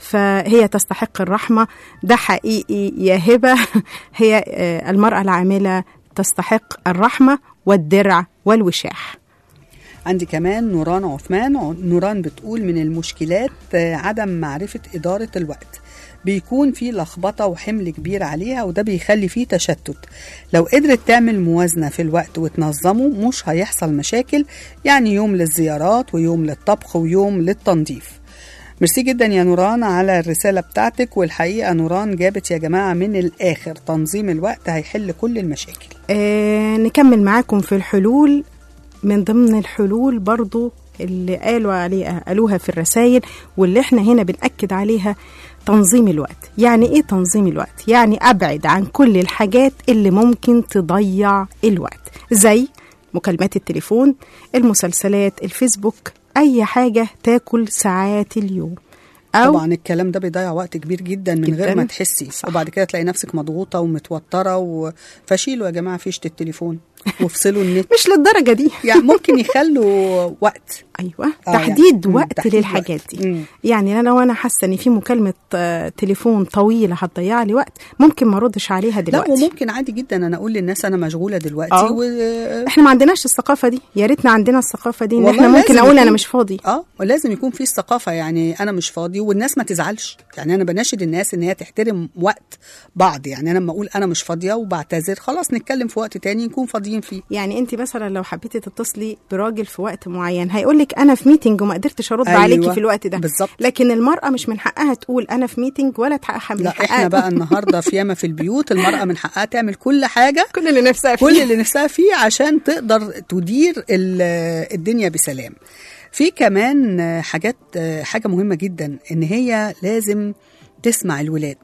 فهي تستحق الرحمة ده حقيقي يا هبة هي آه، المرأة العاملة تستحق الرحمة والدرع والوشاح عندي كمان نوران عثمان نوران بتقول من المشكلات آه، عدم معرفة إدارة الوقت بيكون في لخبطة وحمل كبير عليها وده بيخلي فيه تشتت لو قدرت تعمل موازنة في الوقت وتنظمه مش هيحصل مشاكل يعني يوم للزيارات ويوم للطبخ ويوم للتنظيف ميرسي جدا يا نوران على الرسالة بتاعتك والحقيقة نوران جابت يا جماعة من الآخر تنظيم الوقت هيحل كل المشاكل آه نكمل معاكم في الحلول من ضمن الحلول برضو اللي قالوا عليها قالوها في الرسائل واللي احنا هنا بنأكد عليها تنظيم الوقت يعني ايه تنظيم الوقت يعني ابعد عن كل الحاجات اللي ممكن تضيع الوقت زي مكالمات التليفون المسلسلات الفيسبوك اي حاجة تاكل ساعات اليوم أو طبعا الكلام ده بيضيع وقت كبير جدا من جداً. غير ما تحسي صح. وبعد كده تلاقي نفسك مضغوطه ومتوتره و... فشيلوا يا جماعه فيشه التليفون وافصلوا النت مش للدرجة دي يعني ممكن يخلوا وقت ايوه آه، تحديد يعني. مم، وقت تحديد للحاجات وقت. دي مم. يعني انا لو انا حاسه ان في مكالمه آه، تليفون طويله هتضيع لي وقت ممكن ما اردش عليها لا دلوقتي وممكن عادي جدا انا اقول للناس انا مشغوله دلوقتي آه. و... احنا ما عندناش الثقافه دي يا ريتنا عندنا الثقافه دي ان والله احنا ممكن لازم اقول انا يكون- مش فاضي اه ولازم يكون في الثقافه يعني انا مش فاضي والناس ما تزعلش يعني انا بناشد الناس ان هي تحترم وقت بعض يعني انا لما اقول انا مش فاضيه وبعتذر خلاص نتكلم في وقت تاني نكون فاضيين فيه يعني انت مثلا لو حبيتي تتصلي براجل في وقت معين هيقول لك انا في ميتنج وما قدرتش ارد أيوة، عليكي في الوقت ده بالظبط. لكن المراه مش من حقها تقول انا في ميتنج ولا تحققها من لا حقها احنا بقى النهارده في ياما في البيوت المراه من حقها تعمل كل حاجه كل اللي نفسها فيه كل اللي نفسها فيه عشان تقدر تدير ال- الدنيا بسلام في كمان حاجات حاجه مهمه جدا ان هي لازم تسمع الولاد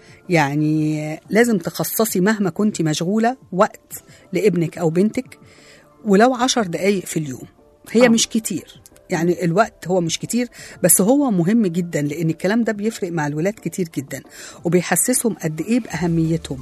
يعني لازم تخصصي مهما كنت مشغوله وقت لابنك او بنتك ولو عشر دقايق في اليوم هي آه. مش كتير يعني الوقت هو مش كتير بس هو مهم جدا لان الكلام ده بيفرق مع الولاد كتير جدا وبيحسسهم قد ايه باهميتهم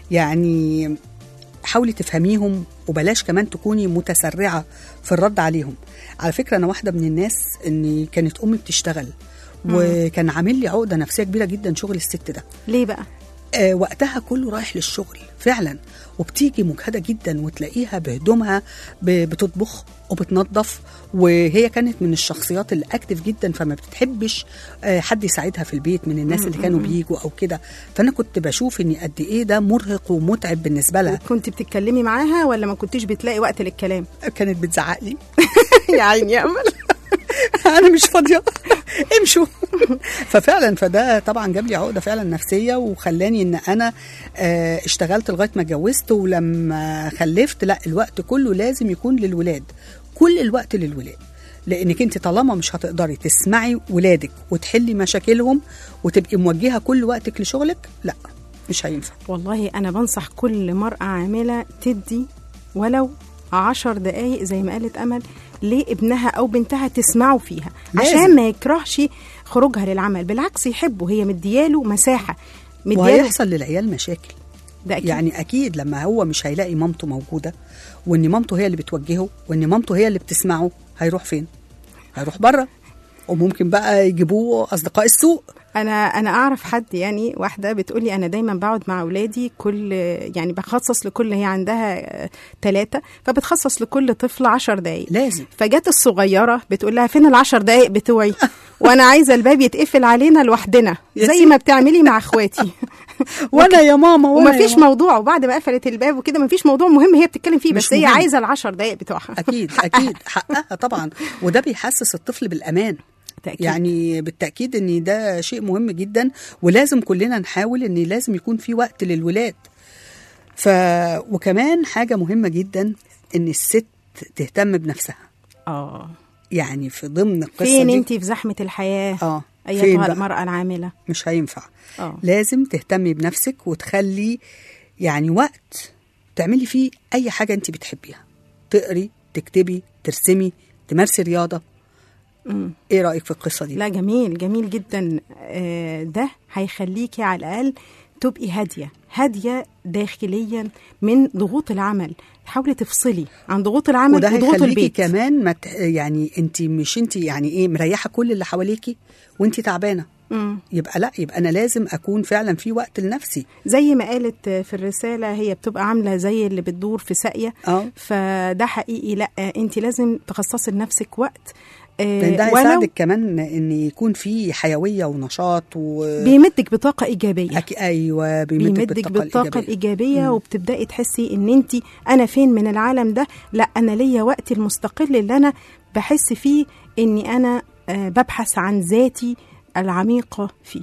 يعني حاولي تفهميهم وبلاش كمان تكوني متسرعه في الرد عليهم على فكره انا واحده من الناس ان كانت امي بتشتغل وكان عامل لي عقده نفسيه كبيره جدا شغل الست ده ليه بقى آه، وقتها كله رايح للشغل فعلا وبتيجي مجهدة جدا وتلاقيها بهدومها ب- بتطبخ وبتنظف وهي كانت من الشخصيات اللي اكتف جدا فما بتحبش آه، حد يساعدها في البيت من الناس اللي كانوا بيجوا او كده فانا كنت بشوف ان قد ايه ده مرهق ومتعب بالنسبه لها كنت بتتكلمي معاها ولا ما كنتيش بتلاقي وقت للكلام كانت بتزعق لي يا عيني يا امل انا مش فاضيه امشوا ففعلا فده طبعا جاب لي عقده فعلا نفسيه وخلاني ان انا آه، اشتغلت لغايه ما اتجوزت ولما خلفت لا الوقت كله لازم يكون للولاد كل الوقت للولاد لانك انت طالما مش هتقدري تسمعي ولادك وتحلي مشاكلهم وتبقي موجهه كل وقتك لشغلك لا مش هينفع والله أنا بنصح كل مرأة عاملة تدي ولو عشر دقايق زي ما قالت أمل لابنها أو بنتها تسمعوا فيها لازم. عشان ما يكرهش خروجها للعمل بالعكس يحبه هي مدياله مساحة مدياله وهيحصل للعيال مشاكل ده أكيد. يعني اكيد لما هو مش هيلاقي مامته موجوده وان مامته هي اللي بتوجهه وان مامته هي اللي بتسمعه هيروح فين هيروح بره وممكن بقى يجيبوه اصدقاء السوق انا انا اعرف حد يعني واحده بتقولي انا دايما بقعد مع اولادي كل يعني بخصص لكل هي عندها ثلاثه فبتخصص لكل طفل عشر دقايق لازم فجت الصغيره بتقول لها فين العشر دقايق بتوعي وانا عايزه الباب يتقفل علينا لوحدنا يا زي سيدي. ما بتعملي مع اخواتي وانا يا ماما وانا ومفيش يا ماما. موضوع وبعد ما قفلت الباب وكده مفيش موضوع مهم هي بتتكلم فيه مش بس هي مهم. عايزه العشر دقايق بتوعها اكيد اكيد حقها طبعا وده بيحسس الطفل بالامان تأكيد. يعني بالتاكيد ان ده شيء مهم جدا ولازم كلنا نحاول ان لازم يكون في وقت للولاد ف وكمان حاجه مهمه جدا ان الست تهتم بنفسها اه يعني في ضمن القصه فين دي انت في زحمه الحياه اه فين ايتها بقى؟ المراه العامله مش هينفع اه لازم تهتمي بنفسك وتخلي يعني وقت تعملي فيه اي حاجه انت بتحبيها تقري تكتبي ترسمي تمارسي رياضه مم. ايه رايك في القصه دي لا جميل جميل جدا آه، ده هيخليكي على الاقل تبقي هاديه هاديه داخليا من ضغوط العمل حاولي تفصلي عن ضغوط العمل وده وضغوط هيخليكي البيت كمان ما ت... يعني انت مش انت يعني ايه مريحه كل اللي حواليكي وانت تعبانه مم. يبقى لا يبقى انا لازم اكون فعلا في وقت لنفسي زي ما قالت في الرسالة هي بتبقى عاملة زي اللي بتدور في ساقية اه فده حقيقي لا انت لازم تخصصي لنفسك وقت آه، لان ده ولو هيساعدك كمان ان يكون في حيويه ونشاط و بيمدك بطاقة إيجابية أك... ايوه بيمدك, بيمدك بالطاقه, بالطاقة الايجابيه الإيجابية مم. وبتبدأي تحسي إن أنت أنا فين من العالم ده لا أنا ليا وقتي المستقل اللي أنا بحس فيه إني أنا آه، ببحث عن ذاتي العميقة فيه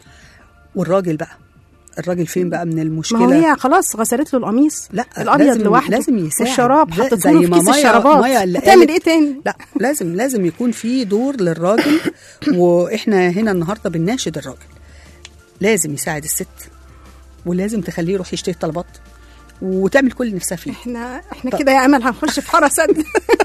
والراجل بقى الراجل فين بقى من المشكله ما هو هي خلاص غسلت له القميص لا الابيض لازم لوحده لازم يساعد والشراب لا، حطيته له في ما كيس ميا- الشرابات ميا اللي هتعمل قالت- ايه تاني لا لازم لازم يكون في دور للراجل واحنا هنا النهارده بنناشد الراجل لازم يساعد الست ولازم تخليه يروح يشتري طلبات وتعمل كل اللي نفسها فيه احنا احنا طب. كده يا امل هنخش في حاره سد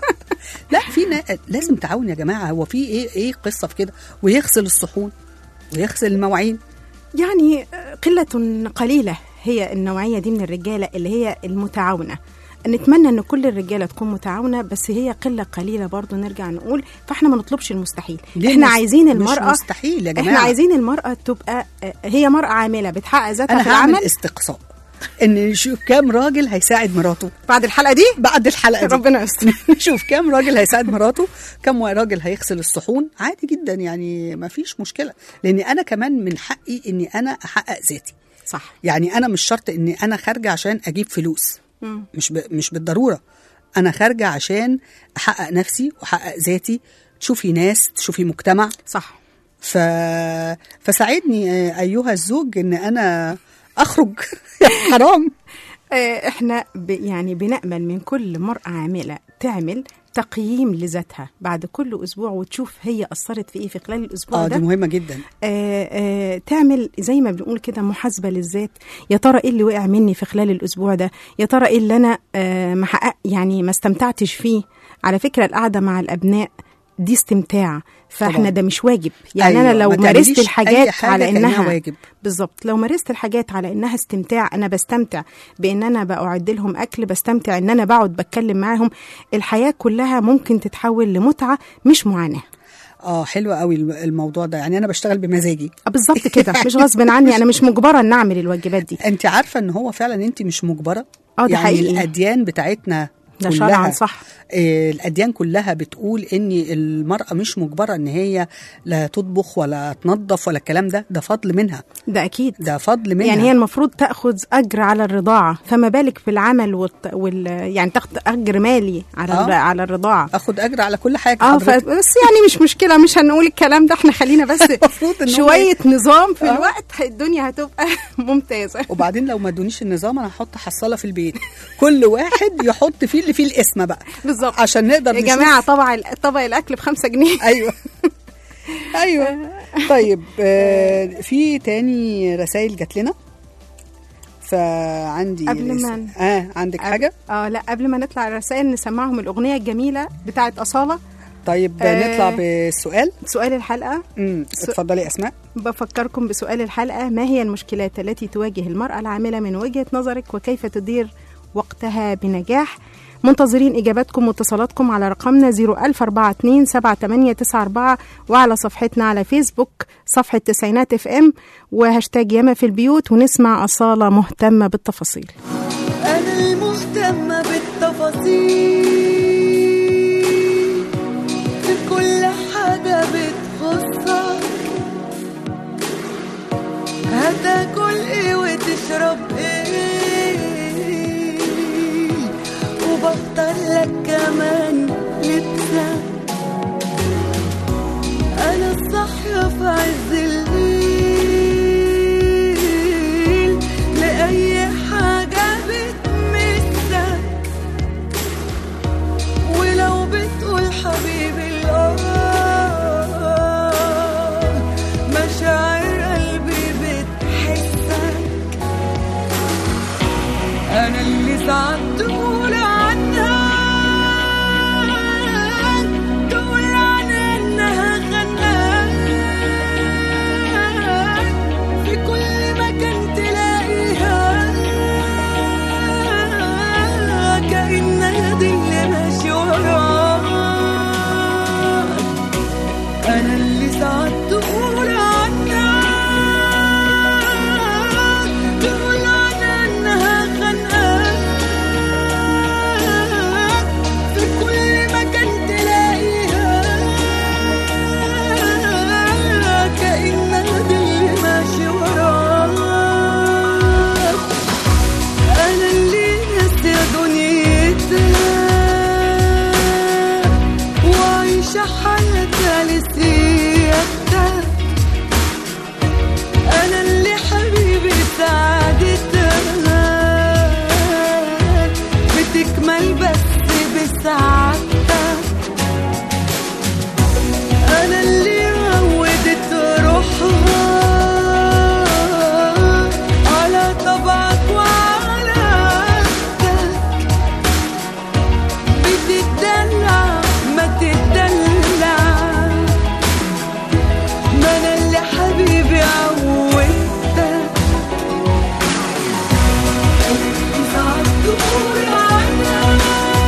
لا في نا... لازم تعاون يا جماعه هو في ايه ايه قصه في كده ويغسل الصحون ويغسل المواعين يعني قله قليله هي النوعيه دي من الرجاله اللي هي المتعاونه نتمنى ان كل الرجاله تكون متعاونه بس هي قله قليله برضو نرجع نقول فاحنا ما نطلبش المستحيل ليه احنا مس- عايزين مش المراه مستحيل يا جماعه احنا عايزين المراه تبقى آه، هي مراه عامله بتحقق ذاتها انا في هعمل العمل استقصاء ان نشوف كام راجل هيساعد مراته بعد الحلقه دي بعد الحلقه دي ربنا يستر نشوف كام راجل هيساعد مراته كام راجل هيغسل الصحون عادي جدا يعني ما فيش مشكله لان انا كمان من حقي اني انا احقق ذاتي صح يعني انا مش شرط اني انا خارجه عشان اجيب فلوس مم. مش ب... مش بالضروره انا خارجه عشان احقق نفسي واحقق ذاتي تشوفي ناس تشوفي مجتمع صح ف... فساعدني آه، ايها الزوج ان انا اخرج حرام آه، احنا ب يعني بنأمل من كل مرأة عاملة تعمل تقييم لذاتها بعد كل اسبوع وتشوف هي اثرت في ايه في خلال الاسبوع اه ده دي مهمه جدا آه آه تعمل زي ما بنقول كده محاسبه للذات يا ترى ايه اللي وقع مني في خلال الاسبوع ده يا ترى ايه اللي انا آه ما حقق يعني ما استمتعتش فيه على فكره القعده مع الابناء دي استمتاع فاحنا طبعاً. ده مش واجب يعني أيوة، انا لو ما مارست تعمليش أي الحاجات حاجة على كأنها انها واجب. بالظبط لو مارست الحاجات على انها استمتاع انا بستمتع بان انا بعد لهم اكل بستمتع ان انا بقعد بتكلم معاهم الحياه كلها ممكن تتحول لمتعه مش معاناه اه حلو قوي الم- الموضوع ده يعني انا بشتغل بمزاجي آه، بالظبط كده مش غصب عني انا مش مجبره ان اعمل الواجبات دي انت عارفه ان هو فعلا انت مش مجبره اه ده يعني حقيقي الاديان بتاعتنا ده كلها شرعا صح آه، الاديان كلها بتقول ان المراه مش مجبره ان هي لا تطبخ ولا تنظف ولا الكلام ده ده فضل منها ده اكيد ده فضل منها يعني هي المفروض تاخذ اجر على الرضاعه فما بالك في العمل والت... وال... يعني تاخد اجر مالي على آه. الر... على الرضاعه اخد اجر على كل حاجه اه ف... حضرتك. بس يعني مش مشكله مش هنقول الكلام ده احنا خلينا بس المفروض إن هو شويه نظام في آه. الوقت الدنيا هتبقى ممتازه وبعدين لو ما ادونيش النظام انا هحط حصاله في البيت كل واحد يحط فيه اللي فيه الاسم بقى بالظبط عشان نقدر يا نشوف- جماعه طبع ال- طبق الاكل بخمسة جنيه ايوه ايوه طيب آه في تاني رسائل جات لنا فعندي قبل رس- ما ن- اه عندك حاجه اه لا قبل ما نطلع الرسائل نسمعهم الاغنيه الجميله بتاعه اصاله طيب آه. نطلع بالسؤال سؤال الحلقه امم سو- اتفضلي اسماء بفكركم بسؤال الحلقة ما هي المشكلات التي تواجه المرأة العاملة من وجهة نظرك وكيف تدير وقتها بنجاح منتظرين إجاباتكم واتصالاتكم على رقمنا 010427894 وعلى صفحتنا على فيسبوك صفحة تسعينات اف ام وهاشتاج ياما في البيوت ونسمع أصالة مهتمة بالتفاصيل أنا المهتمة بالتفاصيل في كل حاجة بتخصك هتاكل ايه وتشرب ايه وبختار لك كمان لبسك أنا الصحية في عز الليل لأي حاجة بتمسك ولو بتقول حبيبي الآه مشاعر قلبي بتحسك أنا اللي ساعات تقول عنها تقول عنها إنها غناك في كل مكان تلاقيها كأنها دي اللي ماشي وراك أنا اللي ساعات تقول عنها تقول عنها إنها خانقاك في كل مكان تلاقيها كأنها دي اللي ماشي وراك أنا اللي ناسية دنيتها وعايشة حياتها لسيادتها أنا اللي حبيبي سعادتها بتكمل بس بسعادتها أنا اللي عودت روحها على طبعك وعلى عادتك بتدلع ما تدلع ما انا اللي حبيبي عودتك ساعات تقول عنها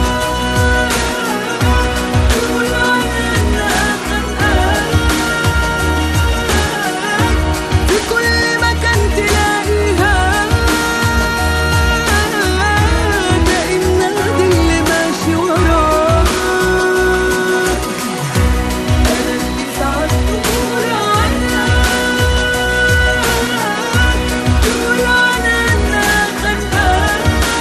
تقول عنها انها خانقاك في كل مكان تلاقيها كأنها دي اللي ماشي وراك أنا اللي ساعات تقول عنها تقول عنها إنها خانقاك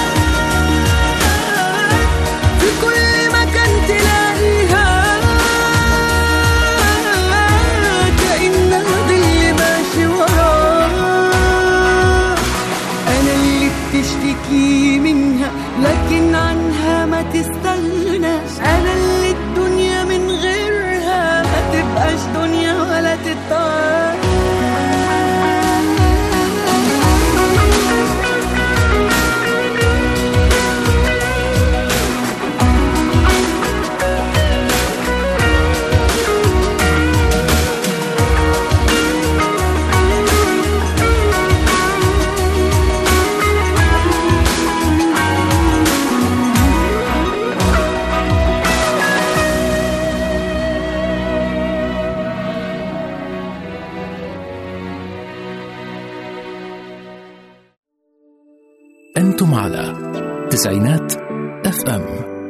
في كل مكان تلاقيها كأنها دي اللي ماشي وراك أنا اللي بتشتكي منها لكن عنها ما تستغناش أنا اللي الدنيا من غيرها ما تبقاش دنيا ولا تتعاش أنتم على تسعينات اف ام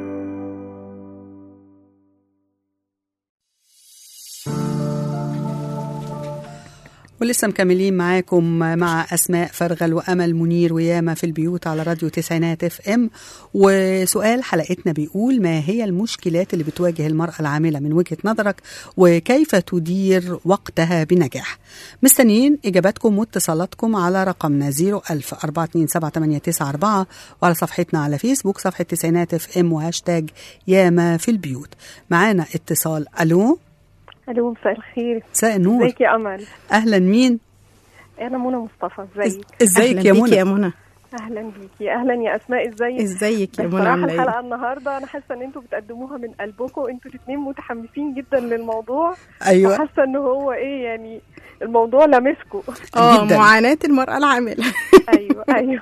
ولسه مكملين معاكم مع أسماء فرغل وأمل منير وياما في البيوت على راديو تسعينات اف ام وسؤال حلقتنا بيقول ما هي المشكلات اللي بتواجه المرأة العاملة من وجهة نظرك وكيف تدير وقتها بنجاح مستنيين إجاباتكم واتصالاتكم على رقمنا 01000 427 وعلى صفحتنا على فيسبوك صفحة تسعينات اف ام وهاشتاج ياما في البيوت معانا اتصال ألو الو مساء الخير مساء النور ازيك يا امل أهلا مين انا منى مصطفى ازيك ازيك يا أهلاً بيكي منى يا منى اهلا بيكي اهلا يا اسماء ازيك ازيك يا منى بصراحه عامله الحلقه ايه النهارده انا حاسه ان انتوا بتقدموها من قلبكم انتوا الاثنين متحمسين جدا للموضوع أيوة. حاسه ان هو ايه يعني الموضوع لامسكم اه معاناه المراه العامله ايوه ايوه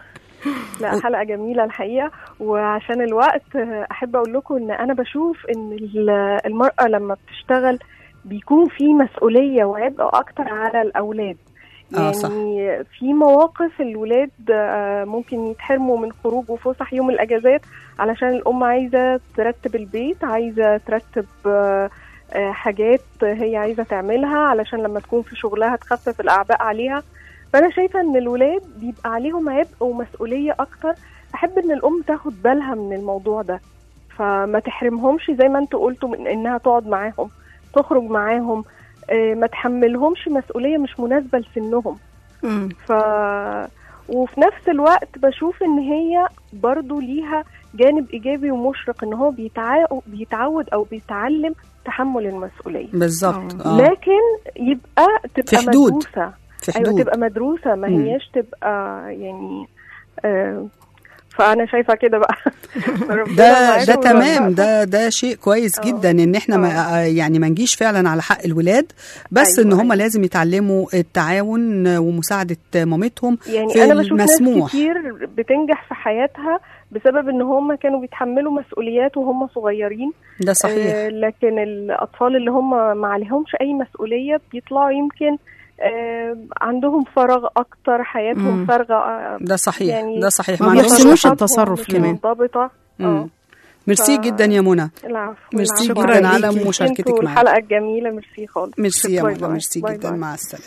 لا حلقة جميلة الحقيقة وعشان الوقت آه، أحب أقول لكم إن أنا بشوف إن ال- المرأة لما بتشتغل بيكون في مسؤولية وعبء أكتر على الأولاد آه، يعني صح. في مواقف الولاد آه، ممكن يتحرموا من خروج وفسح يوم الأجازات علشان الأم عايزة ترتب البيت عايزة ترتب آه، آه، حاجات هي عايزة تعملها علشان لما تكون في شغلها تخفف الأعباء عليها فأنا شايفة إن الولاد بيبقى عليهم عبء ومسؤولية أكتر أحب إن الأم تاخد بالها من الموضوع ده فما تحرمهمش زي ما انتوا قلتوا من إنها تقعد معاهم تخرج معاهم آه، ما تحملهمش مسؤولية مش مناسبة لسنهم مم. ف وفي نفس الوقت بشوف ان هي برضو ليها جانب ايجابي ومشرق ان هو بيتع... بيتعود او بيتعلم تحمل المسؤوليه بالظبط آه. لكن يبقى تبقى في حدود. مدروسه في ايوه حدود. تبقى مدروسه ما مم. هياش تبقى يعني آه فانا شايفه كده بقى ربنا ده معاكم ده تمام ويوفقكم. ده ده شيء كويس جدا ان احنا ما يعني ما نجيش فعلا على حق الولاد بس أيوة، ان هم لازم يتعلموا التعاون ومساعده مامتهم يعني في انا بشوف ناس المسموح كتير بتنجح في حياتها بسبب ان هم كانوا بيتحملوا مسؤوليات وهم صغيرين ده صحيح. آه لكن الاطفال اللي هم ما عليهمش اي مسؤوليه بيطلعوا يمكن آه عندهم فراغ اكتر حياتهم مم. فارغه آه، ده صحيح يعني ده صحيح ما عندهمش بيحسنوش حق. التصرف مش كمان. منضبطه مم. ميرسي ف- جدا يا منى العفو ميرسي العفو. جدا على انتوا مشاركتك معنا الحلقه الجميله ميرسي خالص ميرسي يا باي منى باي. ميرسي باي جدا باي. مع السلامه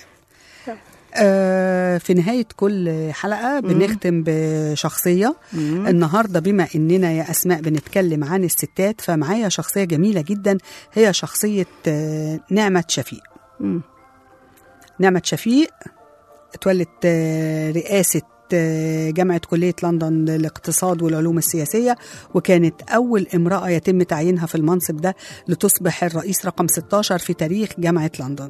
آه في نهاية كل حلقة بنختم بشخصية النهاردة بما إننا يا أسماء بنتكلم عن الستات فمعايا شخصية جميلة جدا هي شخصية آه نعمة شفيق مم. نعمة شفيق اتولت آه، رئاسة آه، جامعة كلية لندن للاقتصاد والعلوم السياسية وكانت أول امرأة يتم تعيينها في المنصب ده لتصبح الرئيس رقم 16 في تاريخ جامعة لندن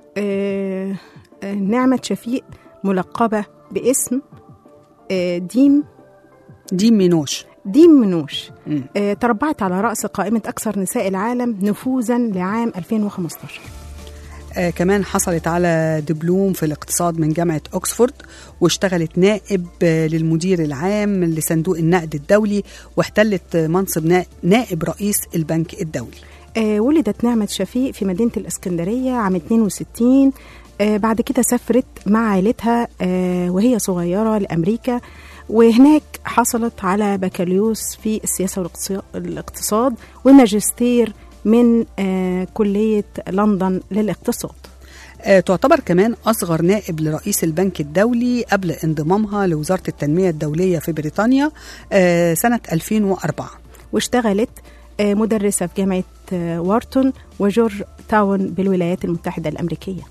آه، آه، نعمة شفيق ملقبة باسم آه، ديم ديم مينوش ديم منوش مم. آه، تربعت على رأس قائمة أكثر نساء العالم نفوذا لعام 2015 آه كمان حصلت على دبلوم في الاقتصاد من جامعة أكسفورد واشتغلت نائب آه للمدير العام لصندوق النقد الدولي واحتلت آه، منصب نا- نائب رئيس البنك الدولي آه، ولدت نعمة شفيق في مدينة الإسكندرية عام 62 آه، بعد كده سافرت مع عائلتها آه، وهي صغيرة لأمريكا وهناك حصلت على بكالوريوس في السياسة والاقتصا- والاقتصاد وماجستير من آه، كلية لندن للاقتصاد آه تعتبر كمان أصغر نائب لرئيس البنك الدولي قبل انضمامها لوزارة التنمية الدولية في بريطانيا آه سنة 2004 واشتغلت آه، مدرسة في جامعة آه، وارتون وجورج تاون بالولايات المتحدة الأمريكية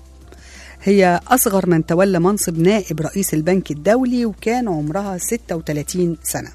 هي أصغر من تولى منصب نائب رئيس البنك الدولي وكان عمرها 36 سنة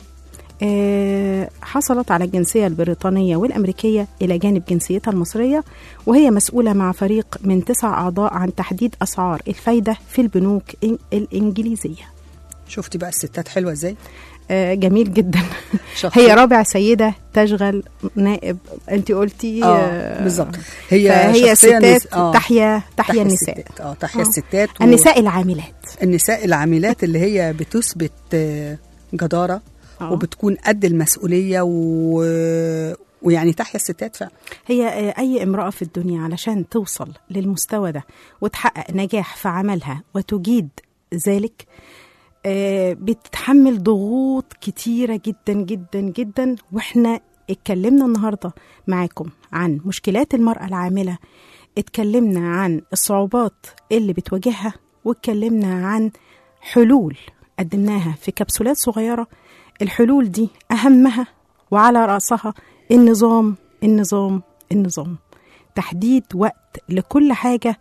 آه، حصلت على الجنسية البريطانية والأمريكية إلى جانب جنسيتها المصرية وهي مسؤولة مع فريق من تسع أعضاء عن تحديد أسعار الفايدة في البنوك إن- الإنجليزية شفتي بقى الستات حلوة ازاي؟ آه، جميل جدا شخصية. هي رابع سيدة تشغل نائب أنت قلتي آه، بالظبط. هي فهي شخصية ستات نس- آه. تحيا تحيا تحيا النساء الستات. اه تحيا آه. الستات و- النساء العاملات النساء العاملات اللي هي بتثبت آه، جدارة آه. وبتكون قد المسؤولية و... ويعني تحيا الستات فعلا هي آه، أي امرأة في الدنيا علشان توصل للمستوى ده وتحقق نجاح في عملها وتجيد ذلك آه، بتتحمل ضغوط كتيرة جدا جدا جدا واحنا اتكلمنا النهاردة معاكم عن مشكلات المرأة العاملة اتكلمنا عن الصعوبات اللي بتواجهها واتكلمنا عن حلول قدمناها في كبسولات صغيرة الحلول دي أهمها وعلى رأسها النظام النظام النظام تحديد وقت لكل حاجة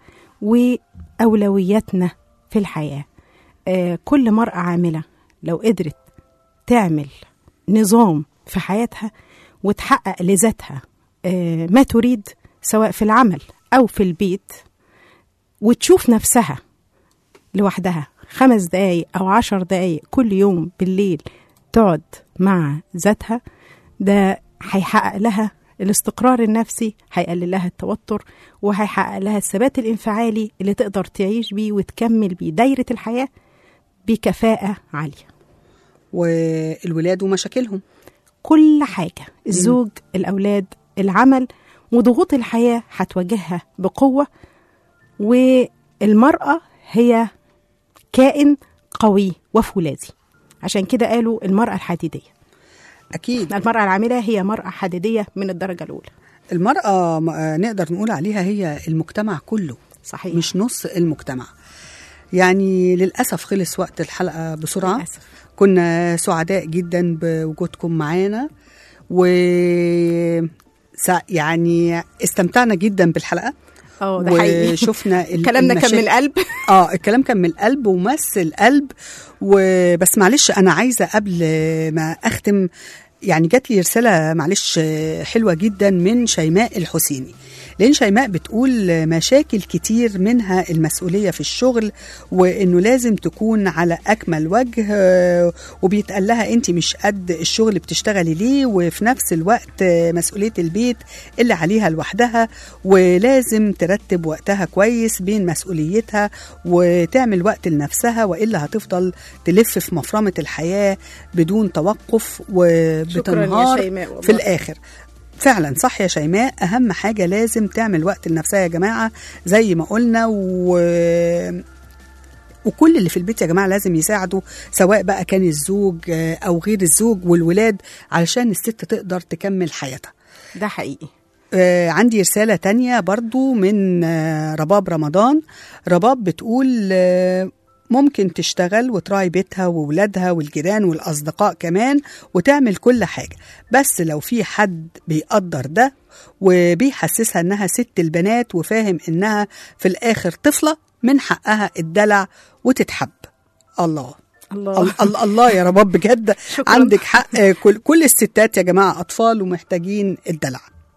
وأولوياتنا في الحياة آه كل مرأة عاملة لو قدرت تعمل نظام في حياتها وتحقق لذاتها آه ما تريد سواء في العمل أو في البيت وتشوف نفسها لوحدها خمس دقايق أو عشر دقايق كل يوم بالليل تقعد مع ذاتها ده هيحقق لها الاستقرار النفسي هيقلل لها التوتر وهيحقق لها الثبات الانفعالي اللي تقدر تعيش بيه وتكمل بيه دايرة الحياة بكفاءة عالية والولاد ومشاكلهم كل حاجة الزوج الأولاد العمل وضغوط الحياة هتواجهها بقوة والمرأة هي كائن قوي وفولاذي عشان كده قالوا المرأة الحديدية أكيد المرأة العاملة هي مرأة حديدية من الدرجة الأولى المرأة م- آه، نقدر نقول عليها هي المجتمع كله صحيح مش نص المجتمع يعني للأسف خلص وقت الحلقة بسرعة للأسف. كنا سعداء جدا بوجودكم معانا و سا- يعني استمتعنا جدا بالحلقة اه ده حقيقي وشفنا ال- كلامنا كان من المشاكل- القلب اه الكلام كان من القلب ومس القلب وبس معلش انا عايزه قبل ما اختم يعني جات لي رساله معلش حلوه جدا من شيماء الحسيني لان شيماء بتقول مشاكل كتير منها المسؤوليه في الشغل وانه لازم تكون على اكمل وجه آه، وبيتقال لها انت مش قد الشغل بتشتغلي ليه وفي نفس الوقت آه، مسؤوليه البيت اللي عليها لوحدها ولازم ترتب وقتها كويس بين مسؤوليتها وتعمل وقت لنفسها والا هتفضل تلف في مفرمه الحياه بدون توقف شكراً يا وبتنهار شيماء والله. في الاخر فعلا صح يا شيماء اهم حاجه لازم تعمل وقت لنفسها يا جماعه زي ما قلنا و وكل اللي في البيت يا جماعه لازم يساعدوا سواء بقى كان الزوج آه، او غير الزوج والولاد علشان الست تقدر تكمل حياتها ده حقيقي آه، عندي رسالة تانية برضو من آه، رباب رمضان رباب بتقول آه، ممكن تشتغل وتراعي بيتها وولادها والجيران والأصدقاء كمان وتعمل كل حاجة بس لو في حد بيقدر ده وبيحسسها إنها ست البنات وفاهم إنها في الآخر طفلة من حقها الدلع وتتحب الله الله الله, الله, الله يا رباب بجد شكراً. عندك حق آه، كل, كل الستات يا جماعة أطفال ومحتاجين الدلع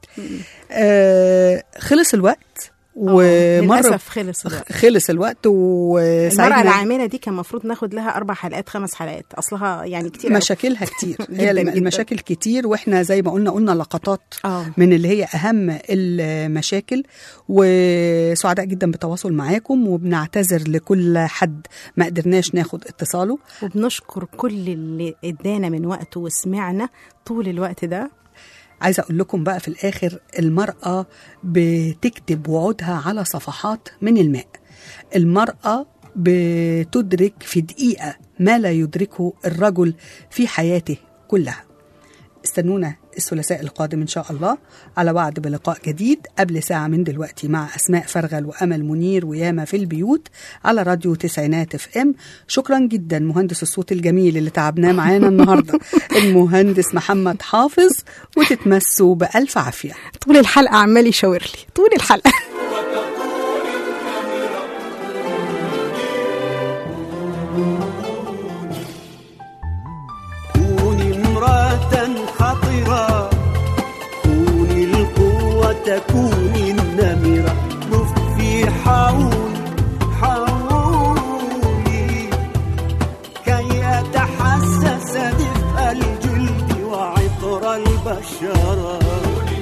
آه خلص الوقت ومرة للأسف خلص الوقت خلص الوقت المرأة وسعيدنا العاملة دي كان المفروض ناخد لها أربع حلقات خمس حلقات أصلها يعني كتير أوي. مشاكلها كتير جداً هي الم- جداً. المشاكل كتير واحنا زي ما قلنا قلنا لقطات اه من اللي هي اهم المشاكل وسعداء جدا بالتواصل معاكم وبنعتذر لكل حد ما قدرناش ناخد اتصاله وبنشكر كل اللي ادانا من وقته وسمعنا طول الوقت ده عايزه اقول لكم بقى في الاخر المراه بتكتب وعودها على صفحات من الماء المراه بتدرك في دقيقه ما لا يدركه الرجل في حياته كلها استنونا الثلاثاء القادم ان شاء الله على وعد بلقاء جديد قبل ساعه من دلوقتي مع اسماء فرغل وامل منير وياما في البيوت على راديو تسعينات اف ام شكرا جدا مهندس الصوت الجميل اللي تعبناه معانا النهارده المهندس محمد حافظ وتتمسوا بالف عافيه طول الحلقة عمال يشاور لي طول الحلقة كوني امرأة خطرة كوني القوة كوني النمرة لفي حول حولي كي أتحسس دفء الجلد وعطر البشرة